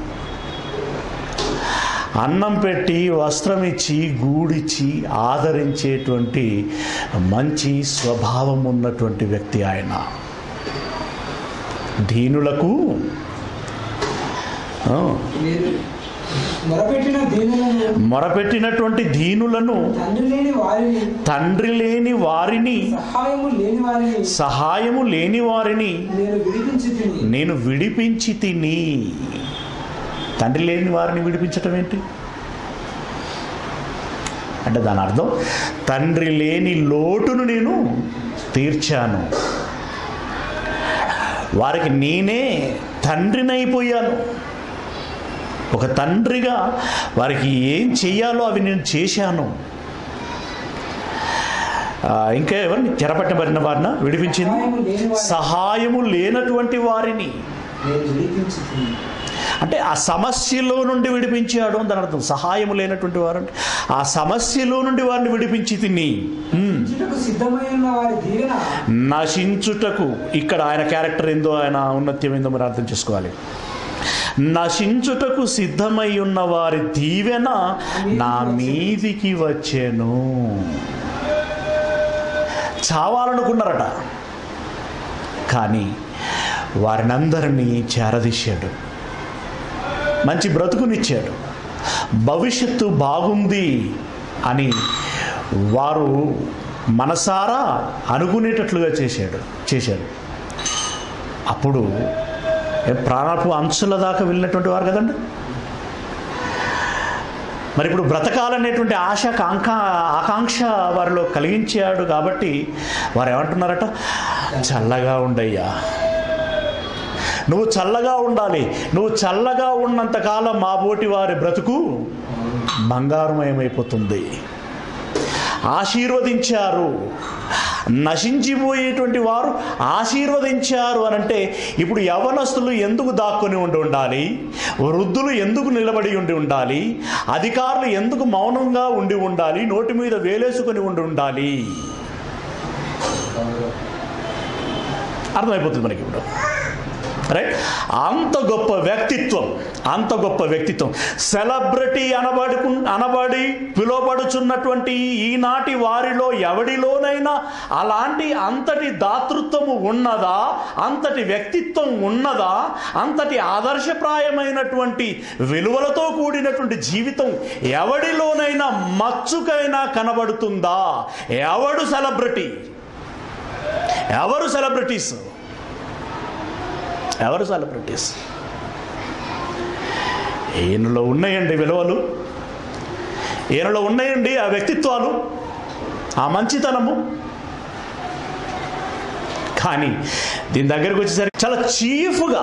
[SPEAKER 1] అన్నం పెట్టి వస్త్రం ఇచ్చి గూడిచ్చి ఆదరించేటువంటి మంచి స్వభావం ఉన్నటువంటి వ్యక్తి ఆయన దీనులకు ఆ,
[SPEAKER 2] మీరు మొరపెట్టిన దీనులను
[SPEAKER 1] మొరపెట్టినటువంటి దీనులను
[SPEAKER 2] తండ్రి లేని వారిని
[SPEAKER 1] తండ్రి లేని వారిని
[SPEAKER 2] సహాయము లేని వారిని
[SPEAKER 1] సహాయము లేని వారిని
[SPEAKER 2] నేను విడిపించి తిని
[SPEAKER 1] నేను విడిపించి తిని తండ్రి లేని వారిని విడిపించటం ఏంటి అంటే దాని అర్థం తండ్రి లేని లోటును నేను తీర్చాను వారికి నేనే తండ్రినైపోయాను ఒక తండ్రిగా వారికి ఏం చెయ్యాలో అవి నేను చేశాను ఆ, ఇంకా ఎవరిని చెరపట్టబడిన వారిన విడిపించింది
[SPEAKER 2] సహాయము లేని వారిని
[SPEAKER 1] సహాయము లేనటువంటి వారిని
[SPEAKER 2] నేను విడిపించి తిని
[SPEAKER 1] అంటే ఆ సమస్యలో నుండి విడిపించాడు అని దాని అర్థం సహాయం లేనటువంటి వారు అంటే ఆ సమస్యలో నుండి వారిని విడిపించి తిని ఉమ్.
[SPEAKER 2] ఇచ్చుటకు సిద్ధమై ఉన్న వారి దీవెన
[SPEAKER 1] నశించుటకు ఇక్కడ ఆయన క్యారెక్టర్ ఏందో ఆయన ఔన్నత్యం ఏందో మరి అర్థం చేసుకోవాలి నశించుటకు సిద్ధమై ఉన్న వారి దీవెన నా మీదికి వచ్చాను చావాలనుకున్నారట కానీ వారినందరినీ చేరదీశాడు మంచి బ్రతుకునిచ్చాడు భవిష్యత్తు బాగుంది అని వారు మనసారా అనుకునేటట్లుగా చేశాడు చేశాడు అప్పుడు ఏ ప్రాణపు అంచుల దాకా వెళ్ళినటువంటి వారు కదండి మరి ఇప్పుడు బ్రతకాలనేటువంటి ఆశ కాంక్ష ఆకాంక్ష వారిలో కలిగించాడు కాబట్టి వారు ఏమంటున్నారట చల్లగా ఉండయ్యా నువ్వు చల్లగా ఉండాలి నువ్వు చల్లగా ఉన్నంతకాలం మా బోటి వారి బ్రతుకు బంగారుమయమైపోతుంది ఆశీర్వదించారు నశించిపోయేటువంటి వారు ఆశీర్వదించారు అని అంటే ఇప్పుడు యవనస్తులు ఎందుకు దాక్కొని ఉండి ఉండాలి వృద్ధులు ఎందుకు నిలబడి ఉండి ఉండాలి అధికారులు ఎందుకు మౌనంగా ఉండి ఉండాలి నోటి మీద వేలేసుకొని ఉండి ఉండాలి అర్థమైపోతుంది మనకి ఇప్పుడు రైట్ అంత గొప్ప వ్యక్తిత్వం అంత గొప్ప వ్యక్తిత్వం సెలబ్రిటీ అనబడుకు అనబడి పిలువబడుచున్నటువంటి ఈనాటి వారిలో ఎవడిలోనైనా అలాంటి అంతటి దాతృత్వము ఉన్నదా అంతటి వ్యక్తిత్వం ఉన్నదా అంతటి ఆదర్శప్రాయమైనటువంటి విలువలతో కూడినటువంటి జీవితం ఎవడిలోనైనా మచ్చుకైనా కనబడుతుందా ఎవడు సెలబ్రిటీ ఎవరు సెలబ్రిటీస్ ఎవరు సెలబ్రిటీస్ ఈయనలో ఉన్నాయండి విలువలు ఈయనలో ఉన్నాయండి ఆ వ్యక్తిత్వాలు ఆ మంచితనము కానీ దీని దగ్గరకు వచ్చేసరికి చాలా చీఫ్గా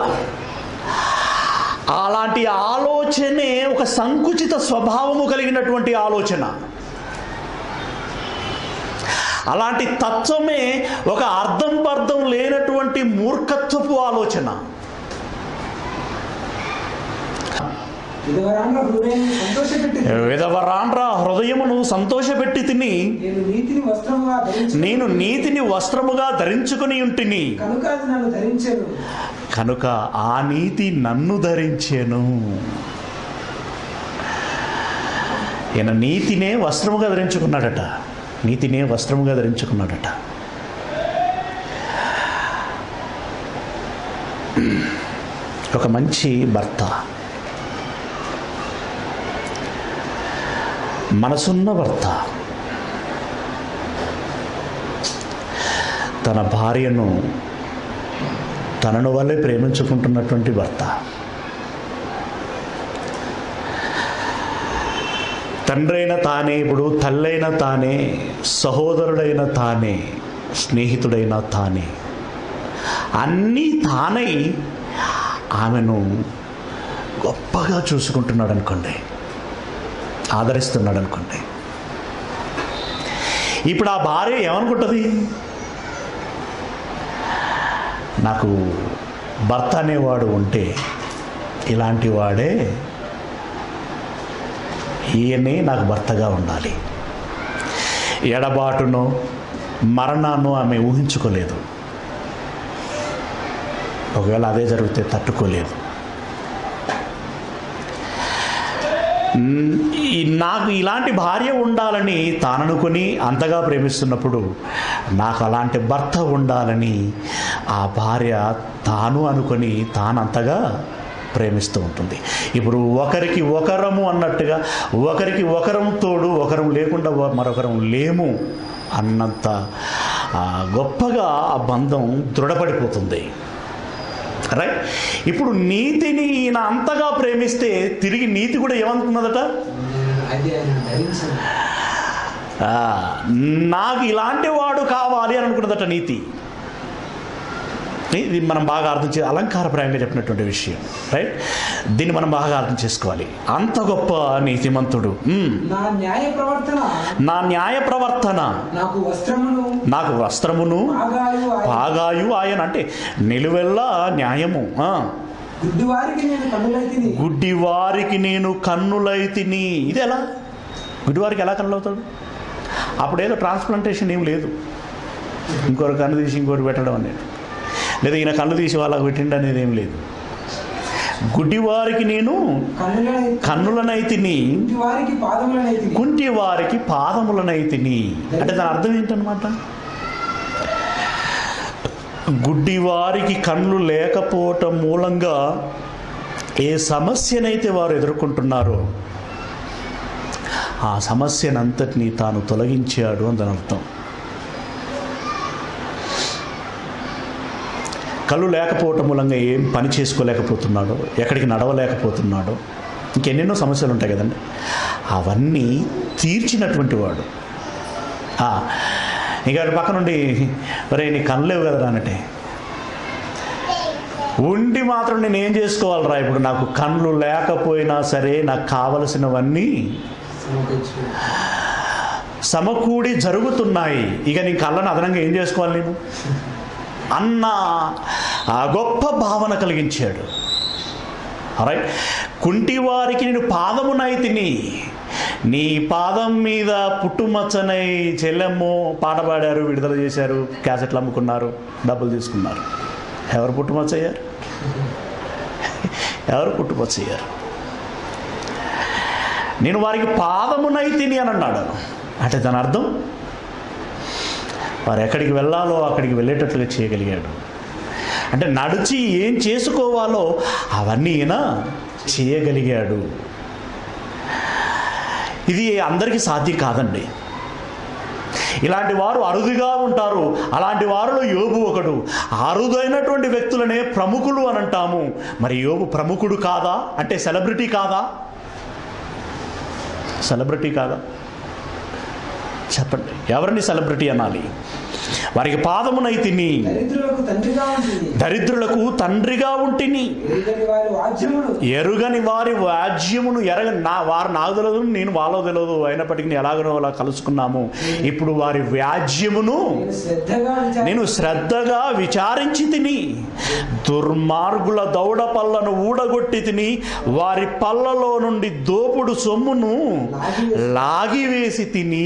[SPEAKER 1] అలాంటి ఆలోచనే ఒక సంకుచిత స్వభావము కలిగినటువంటి ఆలోచన అలాంటి తత్వమే ఒక అర్థం పర్థం లేనటువంటి మూర్ఖత్వపు ఆలోచన
[SPEAKER 2] విధవరాండ్ర హృదయాన్ని సంతోషపెట్టి
[SPEAKER 1] విధవరాండ్ర హృదయమును సంతోషపెట్టి తిని
[SPEAKER 2] నేను నీతిని వస్త్రముగా ధరించి
[SPEAKER 1] నేను నీతిని వస్త్రముగా ధరించుకుని ఉంటిని
[SPEAKER 2] కనుక అది నన్ను ధరించాను
[SPEAKER 1] కనుక ఆ నీతి నన్ను ధరించెను ఈయన నీతినే వస్త్రముగా ధరించుకున్నాడట నీతినే వస్త్రముగా ధరించుకున్నాడట ఒక మంచి భర్త మనసున్న భర్త తన భార్యను తనను వల్లే ప్రేమించుకుంటున్నటువంటి భర్త తండ్రైన తానే ఇప్పుడు తల్లైన తానే సహోదరుడైన తానే స్నేహితుడైన తానే అన్నీ తానై ఆమెను గొప్పగా చూసుకుంటున్నాడు అనుకోండి ఆదరిస్తున్నాడు అనుకోండి ఇప్పుడు ఆ భార్య ఏమనుకుంటుంది నాకు భర్త అనేవాడు ఉంటే ఇలాంటి వాడే ఈయనే నాకు భర్తగా ఉండాలి ఎడబాటును మరణాన్ని ఆమె ఊహించుకోలేదు ఒకవేళ అదే జరిగితే తట్టుకోలేదు న్- ఈ నాకు ఇలాంటి భార్య ఉండాలని తాననుకొని అంతగా ప్రేమిస్తున్నప్పుడు నాకు అలాంటి భర్త ఉండాలని ఆ భార్య తాను అనుకొని తానంతగా ప్రేమిస్తూ ఉంటుంది ఇప్పుడు ఒకరికి ఒకరము అన్నట్టుగా ఒకరికి ఒకరం తోడు ఒకరం లేకుండా వ- మరొకరం లేము అన్నంత ఆ, గొప్పగా ఆ బంధం దృఢపడిపోతుంది రైట్ ఇప్పుడు నీతిని ఈయన అంతగా ప్రేమిస్తే తిరిగి నీతి కూడా ఏమనుకున్నదట
[SPEAKER 2] అది ఆయన ధరించాను
[SPEAKER 1] ఆ, నాకు ఇలాంటి వాడు కావాలి అని అనుకున్నదట నీతి ఇది మనం బాగా అర్థం చే అలంకారప్రాయంగా చెప్పినటువంటి విషయం రైట్ దీన్ని మనం బాగా అర్థం చేసుకోవాలి అంత గొప్ప నీతిమంతుడు మ్,
[SPEAKER 2] నా న్యాయ ప్రవర్తన
[SPEAKER 1] నా న్యాయ ప్రవర్తన
[SPEAKER 2] నాకు వస్త్రమును
[SPEAKER 1] నాకు వస్త్రమును
[SPEAKER 2] ఆగాయు ఆయన
[SPEAKER 1] పాగాయు ఆయన అంటే నిలువెల్లా న్యాయము ఆ.
[SPEAKER 2] గుడ్డివారికి నేను కన్నులైతిని
[SPEAKER 1] గుడ్డివారికి నేను కన్నులైతిని ఇది ఎలా గుడ్డివారికి ఎలా కన్నులవుతాడు అప్పుడు ఏదో ట్రాన్స్ప్లాంటేషన్ ఏం లేదు ఇంకొకరు కన్ను తీసి ఇంకోటి పెట్టడం అనేది లేదా ఈయన కన్ను తీసి వాళ్ళకి పెట్టిండి అనేది ఏం లేదు గుడ్డివారికి నేను
[SPEAKER 2] కన్నులైతి
[SPEAKER 1] కన్నులనైతిని
[SPEAKER 2] గుడ్డివారికి పాదములనైతిని
[SPEAKER 1] కుంటి వారికి పాదములనైతిని అంటే దాని అర్థం ఏంటనమాట గుడ్డివారికి కళ్ళు లేకపోవటం మూలంగా ఏ సమస్యనైతే వారు ఎదుర్కొంటున్నారో ఆ సమస్యనంతటినీ తాను తొలగించాడు అని దాని అర్థం కళ్ళు లేకపోవటం మూలంగా ఏం పని చేసుకోలేకపోతున్నాడో ఎక్కడికి నడవలేకపోతున్నాడో ఇంకెన్నెన్నో సమస్యలు ఉంటాయి కదండి అవన్నీ తీర్చినటువంటి వాడు ఆ, ఇంకా అటు పక్క నుండి ఒరే నీ కళ్ళు లేవు కదరా అంటే ఉండి మాత్రం నేను ఏం చేసుకోవాలిరా ఇప్పుడు నాకు కళ్ళు లేకపోయినా సరే నాకు కావలసినవన్నీ
[SPEAKER 2] సమకూర్చు.
[SPEAKER 1] సమకూడి జరుగుతున్నాయి ఇక నీ కళ్ళను అదనంగా ఏం చేసుకోవాలి నేను అన్న ఆ గొప్ప భావన కలిగించాడు రైట్ కుంటివారికి నేను పాదమునై తిని నీ పాదం మీద పుట్టుమచ్చనై చెల్లెమ్మో పాట పాడారు విడుదల చేశారు క్యాసెట్లు అమ్ముకున్నారు డబ్బులు తీసుకున్నారు ఎవరు పుట్టుమచ్చయ్యారు ఎవరు పుట్టుమచ్చయ్యారు నేను వారికి పాదమునై తిని అని అన్నాడు అంటే దాని అర్థం వారు ఎక్కడికి వెళ్ళాలో అక్కడికి వెళ్ళేటట్లుగా చేయగలిగాడు అంటే నడిచి ఏం చేసుకోవాలో అవన్నీ ఈయన చేయగలిగాడు ఇది అందరికీ సాధ్యం కాదండి ఇలాంటి వారు అరుదుగా ఉంటారు అలాంటి వారిలో యోబు ఒకడు అరుదైనటువంటి వ్యక్తులనే ప్రముఖులు అని అంటాము మరి యోబు ప్రముఖుడు కాదా అంటే సెలబ్రిటీ కాదా సెలబ్రిటీ కాదా చెప్పండి ఎవరిని సెలబ్రిటీ అనాలి వారికి పాదమునై తిని
[SPEAKER 2] దరిద్రులకు తండ్రిగా ఉంటుంది
[SPEAKER 1] దరిద్రులకు తండ్రిగా ఉంటిని
[SPEAKER 2] ఎరుగని వారి వాద్యములు
[SPEAKER 1] ఎరుగని వారి వాజ్యమును ఎరగ నా వారు నాకు తెలియదు నేను వాళ్ళో తెలియదు అయినప్పటికీ నేను ఎలాగనో అలా కలుసుకున్నాము ఇప్పుడు వారి వ్యాజ్యమును
[SPEAKER 2] నేను శ్రద్ధగా విచారి-
[SPEAKER 1] నేను శ్రద్ధగా విచారించి తిని దుర్మార్గుల దౌడ పళ్ళను ఊడగొట్టి తిని వారి పళ్ళలో నుండి దోపుడు సొమ్మును లాగివేసి తిని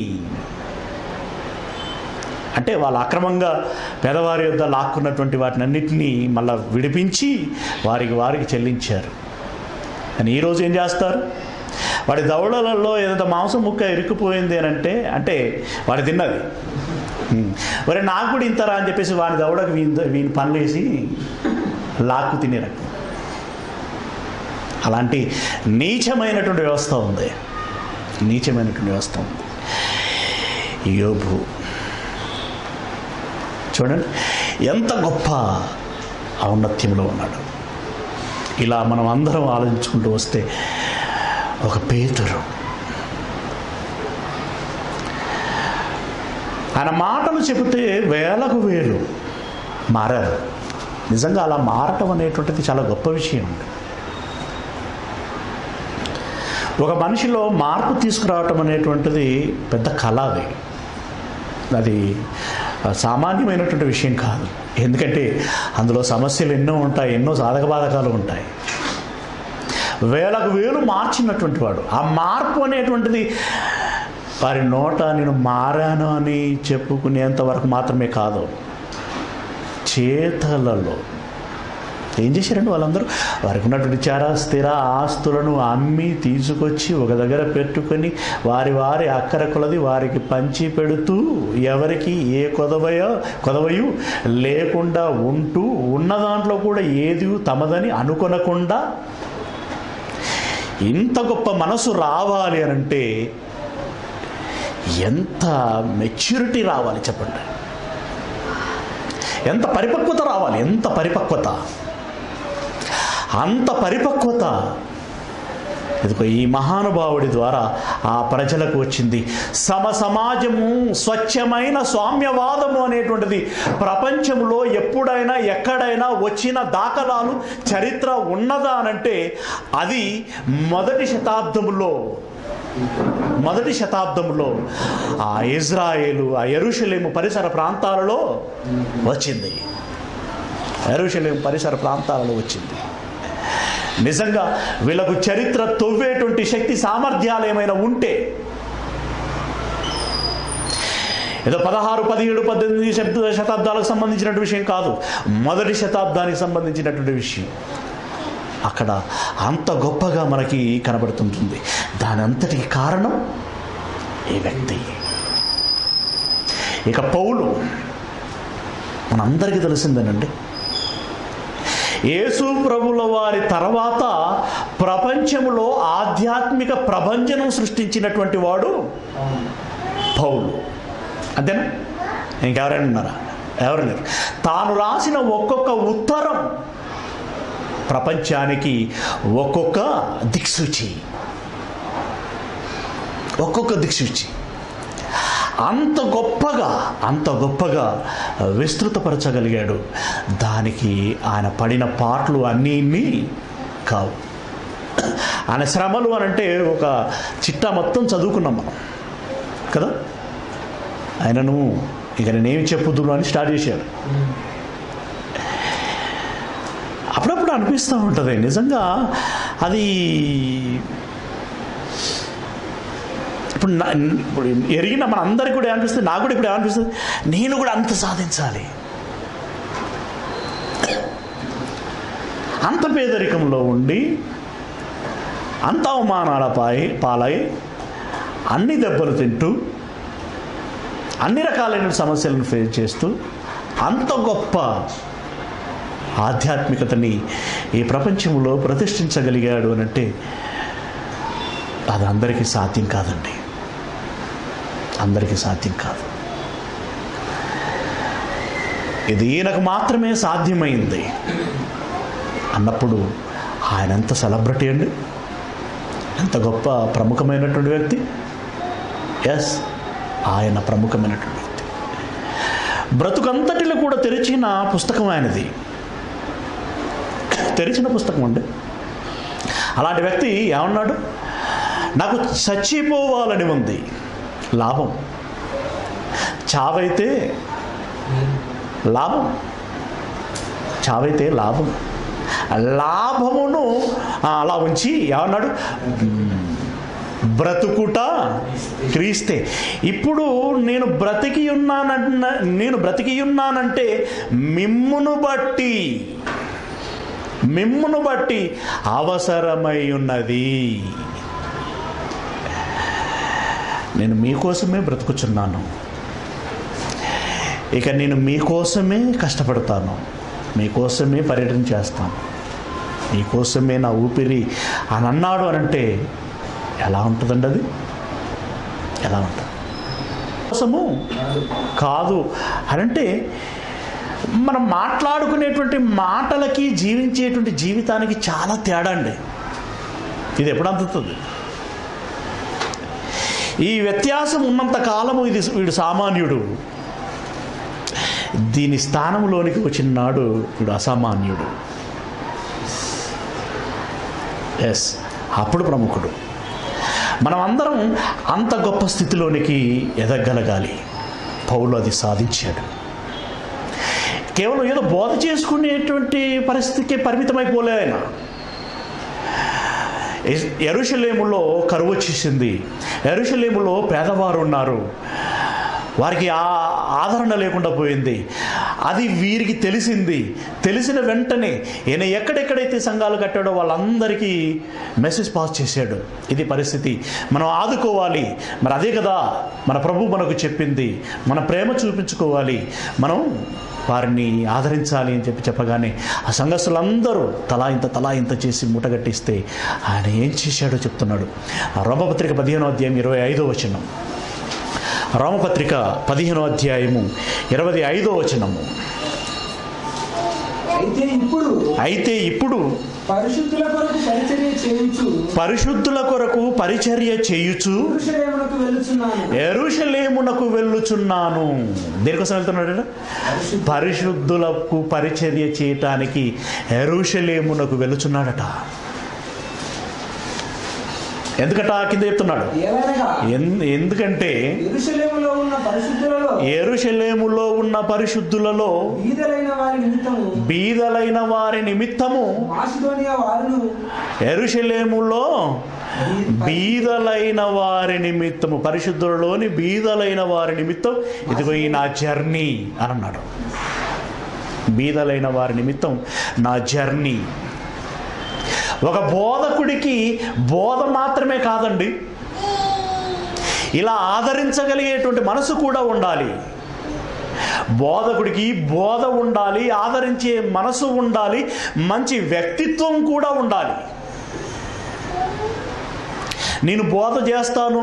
[SPEAKER 1] అంటే వాళ్ళు అక్రమంగా పేదవారి యొద్ద లాక్కున్నటువంటి వాటిని అన్నిటినీ మళ్ళా విడిపించి వారికి వారికి చెల్లించారు కానీ ఈరోజు ఏం చేస్తారు వాడి దవడలలో ఏదైనా మాంసం ముక్క ఇరుక్కుపోయింది అని అంటే అంటే వాడు తిన్నది ఉమ్. మరి నాకు కూడా ఇంతరా అని చెప్పేసి వాడి దవడకు వీని వీని పనులు వేసి లాక్కు తినే రకం అలాంటి నీచమైనటువంటి వ్యవస్థ ఉంది నీచమైనటువంటి వ్యవస్థ ఉంది యోబు చూడండి ఎంత గొప్ప ఔన్నత్యంలో ఉన్నాడు ఇలా మనం అందరం ఆలోచించుకుంటూ వస్తే ఒక పేతురు ఆయన మాటలు చెబితే వేలకు వేలు మారారు నిజంగా అలా మారటం అనేటువంటిది చాలా గొప్ప విషయం అండి ఒక మనిషిలో మార్పు తీసుకురావటం అనేటువంటిది పెద్ద కళ అది అది సామాన్యమైనటువంటి విషయం కాదు ఎందుకంటే అందులో సమస్యలు ఎన్నో ఉంటాయి ఎన్నో సాధక బాధకాలు ఉంటాయి వేలకు వేలు మార్చినటువంటి వాడు ఆ మార్పు అనేటువంటిది వారి నోట నేను మారాను అని చెప్పుకునేంత వరకు మాత్రమే కాదు చేతలలో ఏం చేశారండి వాళ్ళందరూ వారికి ఉన్నటువంటి చారా స్థిర ఆస్తులను అమ్మి తీసుకొచ్చి ఒక దగ్గర పెట్టుకొని వారి వారి అక్కర కొలది వారికి పంచి పెడుతూ ఎవరికి ఏ కొదవయో కొదవయు లేకుండా ఉంటూ ఉన్న దాంట్లో కూడా ఏది తమదని అనుకొనకుండా ఇంత గొప్ప మనసు రావాలి అని అంటే ఎంత మెచ్యూరిటీ రావాలి చెప్పండి ఎంత పరిపక్వత రావాలి ఎంత పరిపక్వత అంత పరిపక్వత ఇదిగో ఈ మహానుభావుడి ద్వారా ఆ ప్రజలకు వచ్చింది సమ సమాజము స్వచ్ఛమైన స్వామ్యవాదము అనేటువంటిది ప్రపంచంలో ఎప్పుడైనా ఎక్కడైనా వచ్చిన దాఖలాలు చరిత్ర ఉన్నదా అనంటే అది మొదటి శతాబ్దములో మొదటి శతాబ్దంలో ఆ ఇజ్రాయేలు ఆ ఎరుషలేము పరిసర ప్రాంతాలలో వచ్చింది ఎరుషలేము పరిసర ప్రాంతాలలో వచ్చింది నిజంగా వీళ్ళకు చరిత్ర తవ్వేటువంటి శక్తి సామర్థ్యాలు ఏమైనా ఉంటే ఏదో పదహారు పదిహేడు పద్దెనిమిది శత శతాబ్దాలకు సంబంధించినటువంటి విషయం కాదు మొదటి శతాబ్దానికి సంబంధించినటువంటి విషయం అక్కడ అంత గొప్పగా మనకి కనబడుతుంటుంది దాని అంతటికి కారణం ఈ వ్యక్తి ఇక పౌలు మనందరికీ తెలిసిందేనండి యేసు ప్రభుల వారి తర్వాత ప్రపంచంలో ఆధ్యాత్మిక ప్రభంజనం సృష్టించినటువంటి వాడు పౌలు అంతేనా ఇంకెవరైనా ఉన్నారా ఎవరు లేరు తాను రాసిన ఒక్కొక్క ఉత్తరం ప్రపంచానికి ఒక్కొక్క దిక్సూచి ఒక్కొక్క దిక్సూచి అంత గొప్పగా అంత గొప్పగా విస్తృతపరచగలిగాడు దానికి ఆయన పడిన పాటలు అన్నీ ఇన్ని కావు ఆయన శ్రమలు అని అంటే ఒక చిట్టా మొత్తం చదువుకున్నాం మనం కదా ఆయనను ఇక నేనేమి చెప్పుదును అని స్టార్ట్ చేశాడు అప్పుడప్పుడు అనిపిస్తూ ఉంటుంది నిజంగా అది ఇప్పుడు నా ఇప్పుడు ఎరిగిన మన అందరికి కూడా ఏమనిపిస్తుంది నాకు కూడా ఇప్పుడు ఏమనిపిస్తుంది నేను కూడా అంత సాధించాలి అంత పేదరికంలో ఉండి అంత అవమానాల పాయి పాలై అన్ని దెబ్బలు తింటూ అన్ని రకాలైన సమస్యలను ఫేస్ చేస్తూ అంత గొప్ప ఆధ్యాత్మికతని ఈ ప్రపంచంలో ప్రతిష్ఠించగలిగాడు అని అంటే అది అందరికీ సాధ్యం కాదండి అందరికీ సాధ్యం కాదు ఇది ఈయనకు మాత్రమే సాధ్యమైంది అన్నప్పుడు ఆయన ఎంత సెలబ్రిటీ అండి ఎంత గొప్ప ప్రముఖమైనటువంటి వ్యక్తి ఎస్ ఆయన ప్రముఖమైనటువంటి వ్యక్తి బ్రతుకంతటిలో కూడా తెరిచిన పుస్తకం ఆయనది తెరిచిన పుస్తకం అండి అలాంటి వ్యక్తి ఏమన్నాడు నాకు చచ్చిపోవాలని ఉంది లాభం చావైతే లాభం చావైతే లాభం లాభమును ఆ, అలా ఉంచి ఏమన్నాడు బ్రతుకుట క్రీస్తే ఇప్పుడు నేను బ్రతికి ఉన్నానన్న నేను బ్రతికి ఉన్నానంటే మిమ్మును బట్టి మిమ్మును బట్టి అవసరమై ఉన్నది నేను మీకోసమే బ్రతుకుచున్నాను ఇక నేను మీకోసమే కష్టపడతాను మీకోసమే పర్యటన చేస్తాను మీకోసమే నా ఊపిరి అని అన్నాడు అని అంటే ఎలా ఉంటుందండి అది ఎలా ఉంటుంది కోసము కాదు అని అంటే మనం మాట్లాడుకునేటువంటి మాటలకి జీవించేటువంటి జీవితానికి చాలా తేడా అండి ఇది ఎప్పుడు అందుతుంది ఈ వ్యత్యాసం ఉన్నంత కాలము ఇది వీడు సామాన్యుడు దీని స్థానంలోనికి వచ్చిన నాడు వీడు అసామాన్యుడు ఎస్ అప్పుడు ప్రముఖుడు మనం అందరం అంత గొప్ప స్థితిలోనికి ఎదగలగాలి పౌలు అది సాధించాడు కేవలం ఏదో బోధ చేసుకునేటువంటి పరిస్థితికి పరిమితమైపోలే ఆయన ఎస్- ఎరుషలేములో కరువు వచ్చేసింది ఎరుషలేములో పేదవారు ఉన్నారు వారికి ఆ ఆదరణ లేకుండా పోయింది అది వీరికి తెలిసింది తెలిసిన వెంటనే ఈయన ఎక్కడెక్కడైతే సంఘాలు కట్టాడో వాళ్ళందరికీ మెసేజ్ పాస్ చేశాడు ఇది పరిస్థితి మనం ఆదుకోవాలి మరి అదే కదా మన ప్రభు మనకు చెప్పింది మన ప్రేమ చూపించుకోవాలి మనం వారిని ఆదరించాలి అని చెప్పి చెప్పగానే ఆ సంఘస్థులందరూ తలా ఇంత తలా ఇంత చేసి మూటగట్టిస్తే ఆయన ఏం చేశాడో చెప్తున్నాడు ఆ రోమపత్రిక పదిహేనో అధ్యాయం ఇరవై ఐదో వచనం రోమపత్రిక పదిహేనో అధ్యాయము ఇరవై ఐదో వచనము
[SPEAKER 2] అయితే ఇప్పుడు
[SPEAKER 1] అయితే ఇప్పుడు
[SPEAKER 2] పరిశుద్ధుల కొరకు పరిచర్య చేయించు
[SPEAKER 1] పరిశుద్ధుల కొరకు పరిచర్య చేయుచు
[SPEAKER 2] పురుషుడేమునకు వెళ్ళుచున్నాను
[SPEAKER 1] ఎరుషలేమునకు వెళ్ళుచున్నాను దేనికోసం వెళ్తున్నాడు పరిశుద్ధులకు పరిచర్య చేయటానికి ఎరుషలేమునకు వెళ్ళుచున్నాడట ఎందుకట కింద చెప్తున్నాడు
[SPEAKER 2] ఏలనగా
[SPEAKER 1] ఎన్- ఎందుకంటే
[SPEAKER 2] ఎరుషలేములో ఉన్న పరిశుద్ధులలో
[SPEAKER 1] ఎరుషలేములో ఉన్న పరిశుద్ధులలో
[SPEAKER 2] బీదలైన వారి నిమిత్తము
[SPEAKER 1] బీదలైన వారి నిమిత్తము
[SPEAKER 2] మాసిదోనియా వారును
[SPEAKER 1] ఎరుషలేములో బీదలైన వారి నిమిత్తము పరిశుద్ధులలోని బీదలైన వారి నిమిత్తం ఇదిగో ఈ నా జర్నీ అని అన్నాడు బీదలైన వారి నిమిత్తం నా జర్నీ ఒక బోధకుడికి బోధ మాత్రమే కాదండి ఇలా ఆదరించగలిగేటువంటి మనసు కూడా ఉండాలి బోధకుడికి బోధ ఉండాలి ఆదరించే మనసు ఉండాలి మంచి వ్యక్తిత్వం కూడా ఉండాలి నేను బోధ చేస్తాను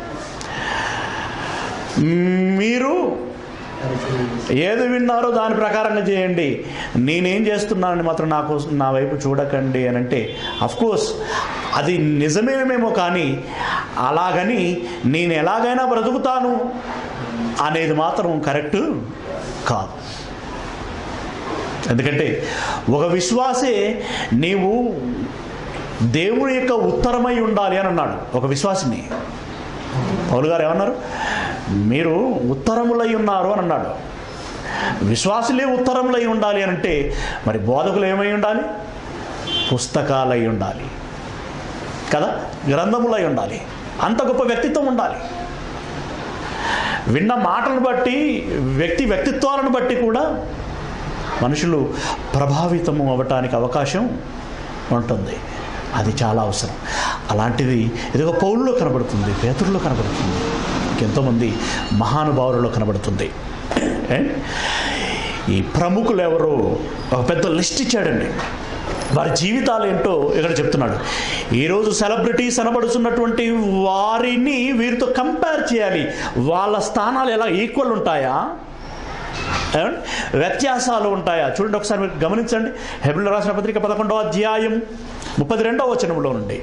[SPEAKER 1] మీరు ఏది విన్నారో దాని ప్రకారంగా చేయండి నేనేం చేస్తున్నానని మాత్రం నాకు నా వైపు చూడకండి అని అంటే కోర్స్ అది నిజమేమేమో కానీ అలాగని నేను ఎలాగైనా బ్రతుకుతాను అనేది మాత్రం కరెక్ట్ కాదు ఎందుకంటే ఒక విశ్వాసే నీవు దేవుని యొక్క ఉత్తరమై ఉండాలి అని అన్నాడు ఒక విశ్వాసిని పౌలు గారు ఏమన్నారు మీరు ఉత్తరములై ఉన్నారు అని అన్నాడు విశ్వాసులే ఉత్తరములై ఉండాలి అని అంటే మరి బోధకులు ఏమై ఉండాలి పుస్తకాలై ఉండాలి కదా గ్రంథములై ఉండాలి అంత గొప్ప వ్యక్తిత్వం ఉండాలి విన్న మాటలను బట్టి వ్యక్తి వ్యక్తిత్వాలను బట్టి కూడా మనుషులు ప్రభావితము అవ్వటానికి అవకాశం ఉంటుంది అది చాలా అవసరం అలాంటిది ఇదిగో పౌల్లో కనబడుతుంది పేతుల్లో కనబడుతుంది ఎంతోమంది మహానుభావులలో కనబడుతుంది ఏ? ఈ ప్రముఖులు ఎవరో ఒక పెద్ద లిస్ట్ ఇచ్చాడండి వారి జీవితాలు ఏంటో ఇక్కడ చెప్తున్నాడు ఈరోజు సెలబ్రిటీస్ అనబడుతున్నటువంటి వారిని వీరితో కంపేర్ చేయాలి వాళ్ళ స్థానాలు ఎలా ఈక్వల్ ఉంటాయా ఏమండి? వ్యత్యాసాలు ఉంటాయా చూడండి ఒకసారి మీరు గమనించండి హెబ్రిల్ రాసిన పత్రిక పదకొండవ అధ్యాయం ముప్పది రెండవ వచనంలో నుండి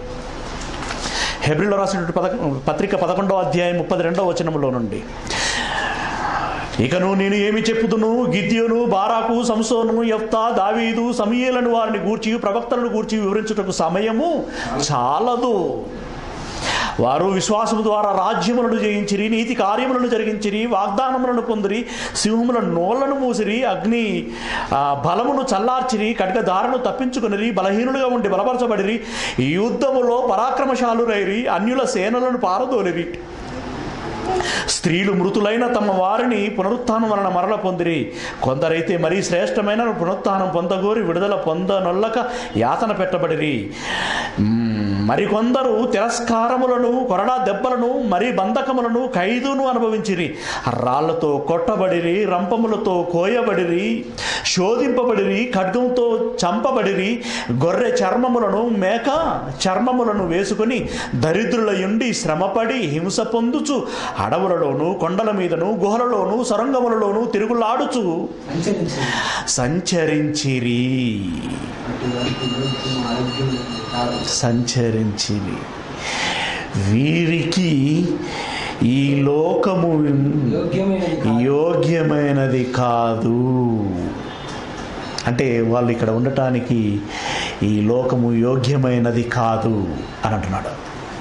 [SPEAKER 1] హెబ్రిల్లో రాసినటువంటి పదక పత్రిక పదకొండవ అధ్యాయం ముప్పది రెండవ వచనంలో నుండి ఇకను నేను ఏమి చెప్పుదును గిద్యోను బారాకు సంసోను యఫ్తా దావీదు సమీయలను వారిని గూర్చి ప్రవక్తలను గూర్చి వివరించుటకు సమయము చాలదు వారు విశ్వాసము ద్వారా రాజ్యములను జయించిరి నీతి కార్యములను జరిగించిరి వాగ్దానములను పొందిరి సింహముల నోళ్లను మూసిరి అగ్ని ఆ, బలమును చల్లార్చిరి కటిక దారును తప్పించుకునిరి బలహీనులుగా ఉండి బలపరచబడిరి యుద్ధములో పరాక్రమశాలు రైరి అన్యుల సేనలను పారదోలిరి స్త్రీలు మృతులైన తమ వారిని పునరుత్థానం వలన మరల పొందిరి కొందరైతే మరీ శ్రేష్టమైన పునరుత్థానం పొందగోరి విడుదల పొందనొల్లక యాతన పెట్టబడిరి మ్మ్, మరికొందరు తిరస్కారములను కొరడా దెబ్బలను మరి బంధకములను ఖైదును అనుభవించిరి రాళ్లతో కొట్టబడిరి రంపములతో కోయబడిరి శోధింపబడిరి ఖడ్గంతో చంపబడిరి గొర్రె చర్మములను మేక చర్మములను వేసుకుని దరిద్రులయుండి శ్రమపడి హింస పొందుచు అడవులలోను కొండల మీదను గుహలలోను సొరంగములలోను తిరుగులాడుచు
[SPEAKER 2] సంచరించింది
[SPEAKER 1] సంచరించిరి
[SPEAKER 2] అటువంటి యోగ్యం ఆరోగ్యం కాదు.
[SPEAKER 1] సంచరించిరి వీరికి ఈ లోకము
[SPEAKER 2] యోగ్యమైనది కాదు.
[SPEAKER 1] యోగ్యమైనది కాదు అంటే వాళ్ళు ఇక్కడ ఉండటానికి ఈ లోకము యోగ్యమైనది కాదు అని అంటున్నాడు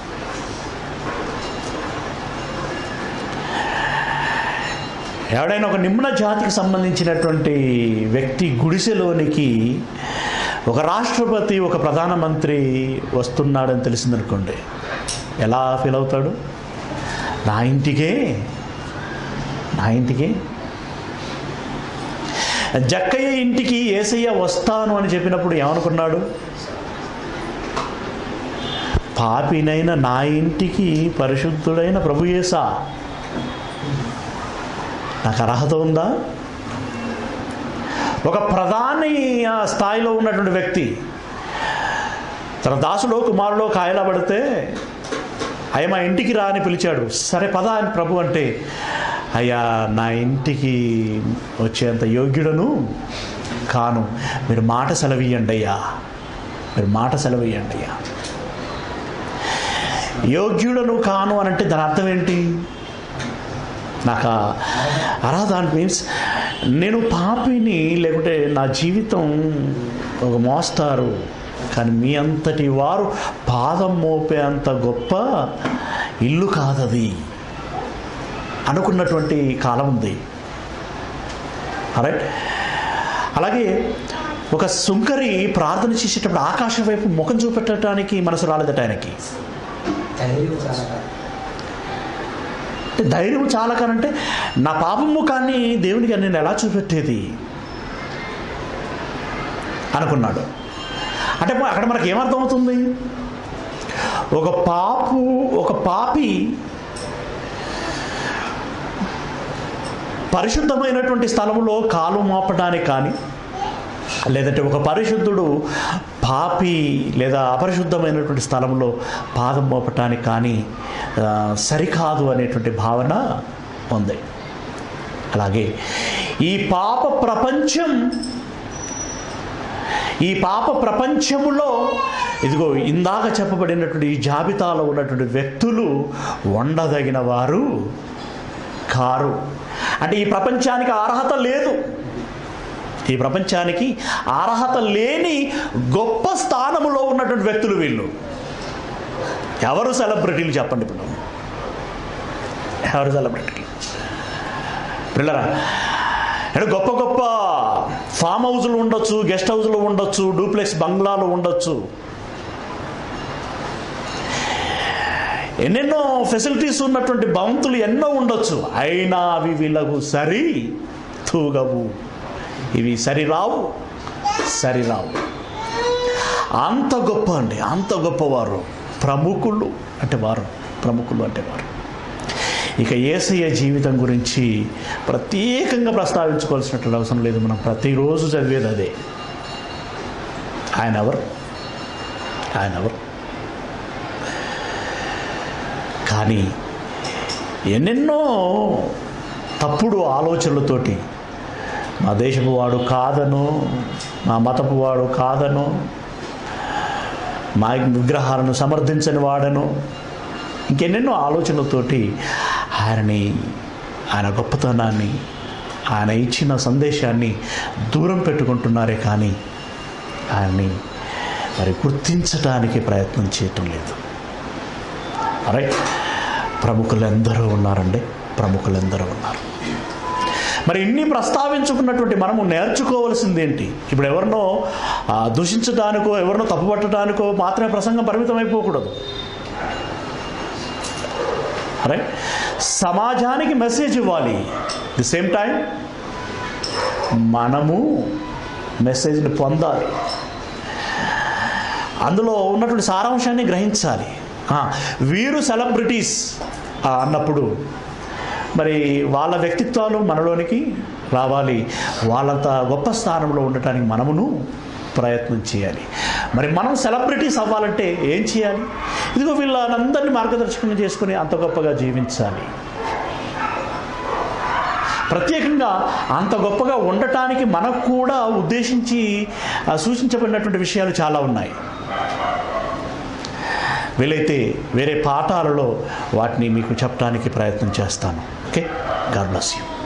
[SPEAKER 1] ఎవడైనా ఒక నిమ్న జాతికి సంబంధించినటువంటి వ్యక్తి గుడిసెలోనికి ఒక రాష్ట్రపతి ఒక ప్రధానమంత్రి వస్తున్నాడని తెలిసిందనుకోండి ఎలా ఫీల్ అవుతాడు నా ఇంటికే నా ఇంటికే జక్కయ్య ఇంటికి ఏసయ్య వస్తాను అని చెప్పినప్పుడు ఏమనుకున్నాడు పాపినైన నా ఇంటికి పరిశుద్ధుడైన ప్రభు యేసా నాకు అర్హత ఉందా ఒక ప్రధాని ఆ, స్థాయిలో ఉన్నటువంటి వ్యక్తి తన దాసులో కుమారులో కాయలా పడితే అయ్యా మా ఇంటికి రా అని పిలిచాడు సరే పద అని ప్రభు అంటే అయ్యా నా ఇంటికి వచ్చేంత యోగ్యుడను కాను మీరు మాట సెలవియండి అయ్యా మీరు మాట సెలవియండి అయ్యా యోగ్యుడను కాను అని అంటే దాని అర్థం ఏంటి నాకు ఆ అర్హత అంటే మీన్స్ నేను పాపిని లేకుంటే నా జీవితం ఒక మోస్తారు కానీ మీ అంతటి వారు పాదం మోపే అంత గొప్ప ఇల్లు కాదది అనుకున్నటువంటి కాలం ఉంది రైట్ అలాగే ఒక సుంకరి ప్రార్థన చేసేటప్పుడు ఆకాశం వైపు ముఖం చూపెట్టడానికి మనసు రాలేదట ఆయనకి
[SPEAKER 2] ధైర్యం చాలా కాదు.
[SPEAKER 1] అంటే ధైర్యం చాలకనంటే నా పాపం ముఖాన్ని దేవునికి నేను ఎలా చూపెట్టేది అనుకున్నాడు అంటే మ- అక్కడ మనకి ఏమర్థమవుతుంది ఒక పాపు ఒక పాపి పరిశుద్ధమైనటువంటి స్థలంలో కాలు మోపడానికి కానీ లేదంటే ఒక పరిశుద్ధుడు పాపి లేదా అపరిశుద్ధమైనటువంటి స్థలంలో పాదం మోపటానికి కానీ ఆ, సరికాదు అనేటువంటి భావన ఉంది అలాగే ఈ పాప ప్రపంచం ఈ పాప ప్రపంచములో ఇదిగో ఇందాక చెప్పబడినటువంటి ఈ జాబితాలో ఉన్నటువంటి వ్యక్తులు వండదగిన వారు కారు అంటే ఈ ప్రపంచానికి అర్హత లేదు ఈ ప్రపంచానికి అర్హత లేని గొప్ప స్థానములో ఉన్నటువంటి వ్యక్తులు వీళ్ళు ఎవరు సెలబ్రిటీలు చెప్పండి ఇప్పుడు ఎవరు సెలబ్రిటీలు పిల్లరా అంటే గొప్ప గొప్ప ఫామ్ హౌజులు ఉండొచ్చు గెస్ట్ హౌజులు ఉండొచ్చు డూప్లెక్స్ బంగ్లాలు ఉండొచ్చు ఎన్నెన్నో ఫెసిలిటీస్ ఉన్నటువంటి భవంతులు ఎన్నో ఉండొచ్చు అయినా అవి వీళ్ళకు సరి తూగవు ఇవి సరిరావు సరిరావు అంత గొప్ప అండి అంత గొప్పవారు ప్రముఖులు అంటే వారు ప్రముఖులు అంటే వారు ఇక ఏసయ్య జీవితం గురించి ప్రత్యేకంగా ప్రస్తావించుకోవాల్సినటువంటి అవసరం లేదు మనం ప్రతిరోజు చదివేది అదే ఆయన ఎవరు ఆయన ఎవరు కానీ ఎన్నెన్నో తప్పుడు ఆలోచనలతోటి మా దేశపు వాడు కాదను మా మతపు వాడు కాదను మా విగ్రహాలను సమర్థించని వాడను ఇంకెన్నెన్నో ఆలోచనలతోటి ఆయనని ఆయన గొప్పతనాన్ని ఆయన ఇచ్చిన సందేశాన్ని దూరం పెట్టుకుంటున్నారే కానీ ఆయన్ని మరి గుర్తించడానికి ప్రయత్నం చేయటం లేదు రైట్ ప్రముఖులందరూ ఉన్నారండి ప్రముఖులందరూ ఉన్నారు మరి ఇన్ని ప్రస్తావించుకున్నటువంటి మనము నేర్చుకోవాల్సింది ఏంటి ఇప్పుడు ఎవరినో ఆ, దూషించడానికో ఎవరినో తప్పుపట్టడానికో మాత్రమే ప్రసంగం పరిమితం అయిపోకూడదు రైట్ సమాజానికి మెసేజ్ ఇవ్వాలి ది సేమ్ టైం మనము మెసేజ్ని పొందాలి అందులో ఉన్నటువంటి సారాంశాన్ని గ్రహించాలి ఆ, వీరు సెలబ్రిటీస్ ఆ, అన్నప్పుడు మరి వాళ్ళ వ్యక్తిత్వాలు మనలోనికి రావాలి వాళ్ళంత గొప్ప స్థానంలో ఉండటానికి మనమును ప్రయత్నం చేయాలి మరి మనం సెలబ్రిటీస్ అవ్వాలంటే ఏం చేయాలి ఇదిగో వీళ్ళందరినీ మార్గదర్శకంగా చేసుకుని అంత గొప్పగా జీవించాలి ప్రత్యేకంగా అంత గొప్పగా ఉండటానికి మనకు కూడా ఉద్దేశించి ఆ, సూచించబడినటువంటి విషయాలు చాలా ఉన్నాయి వీలైతే వేరే పాఠాలలో వాటిని మీకు చెప్పడానికి ప్రయత్నం చేస్తాను ఓకే గాడ్ బ్లస్ యూ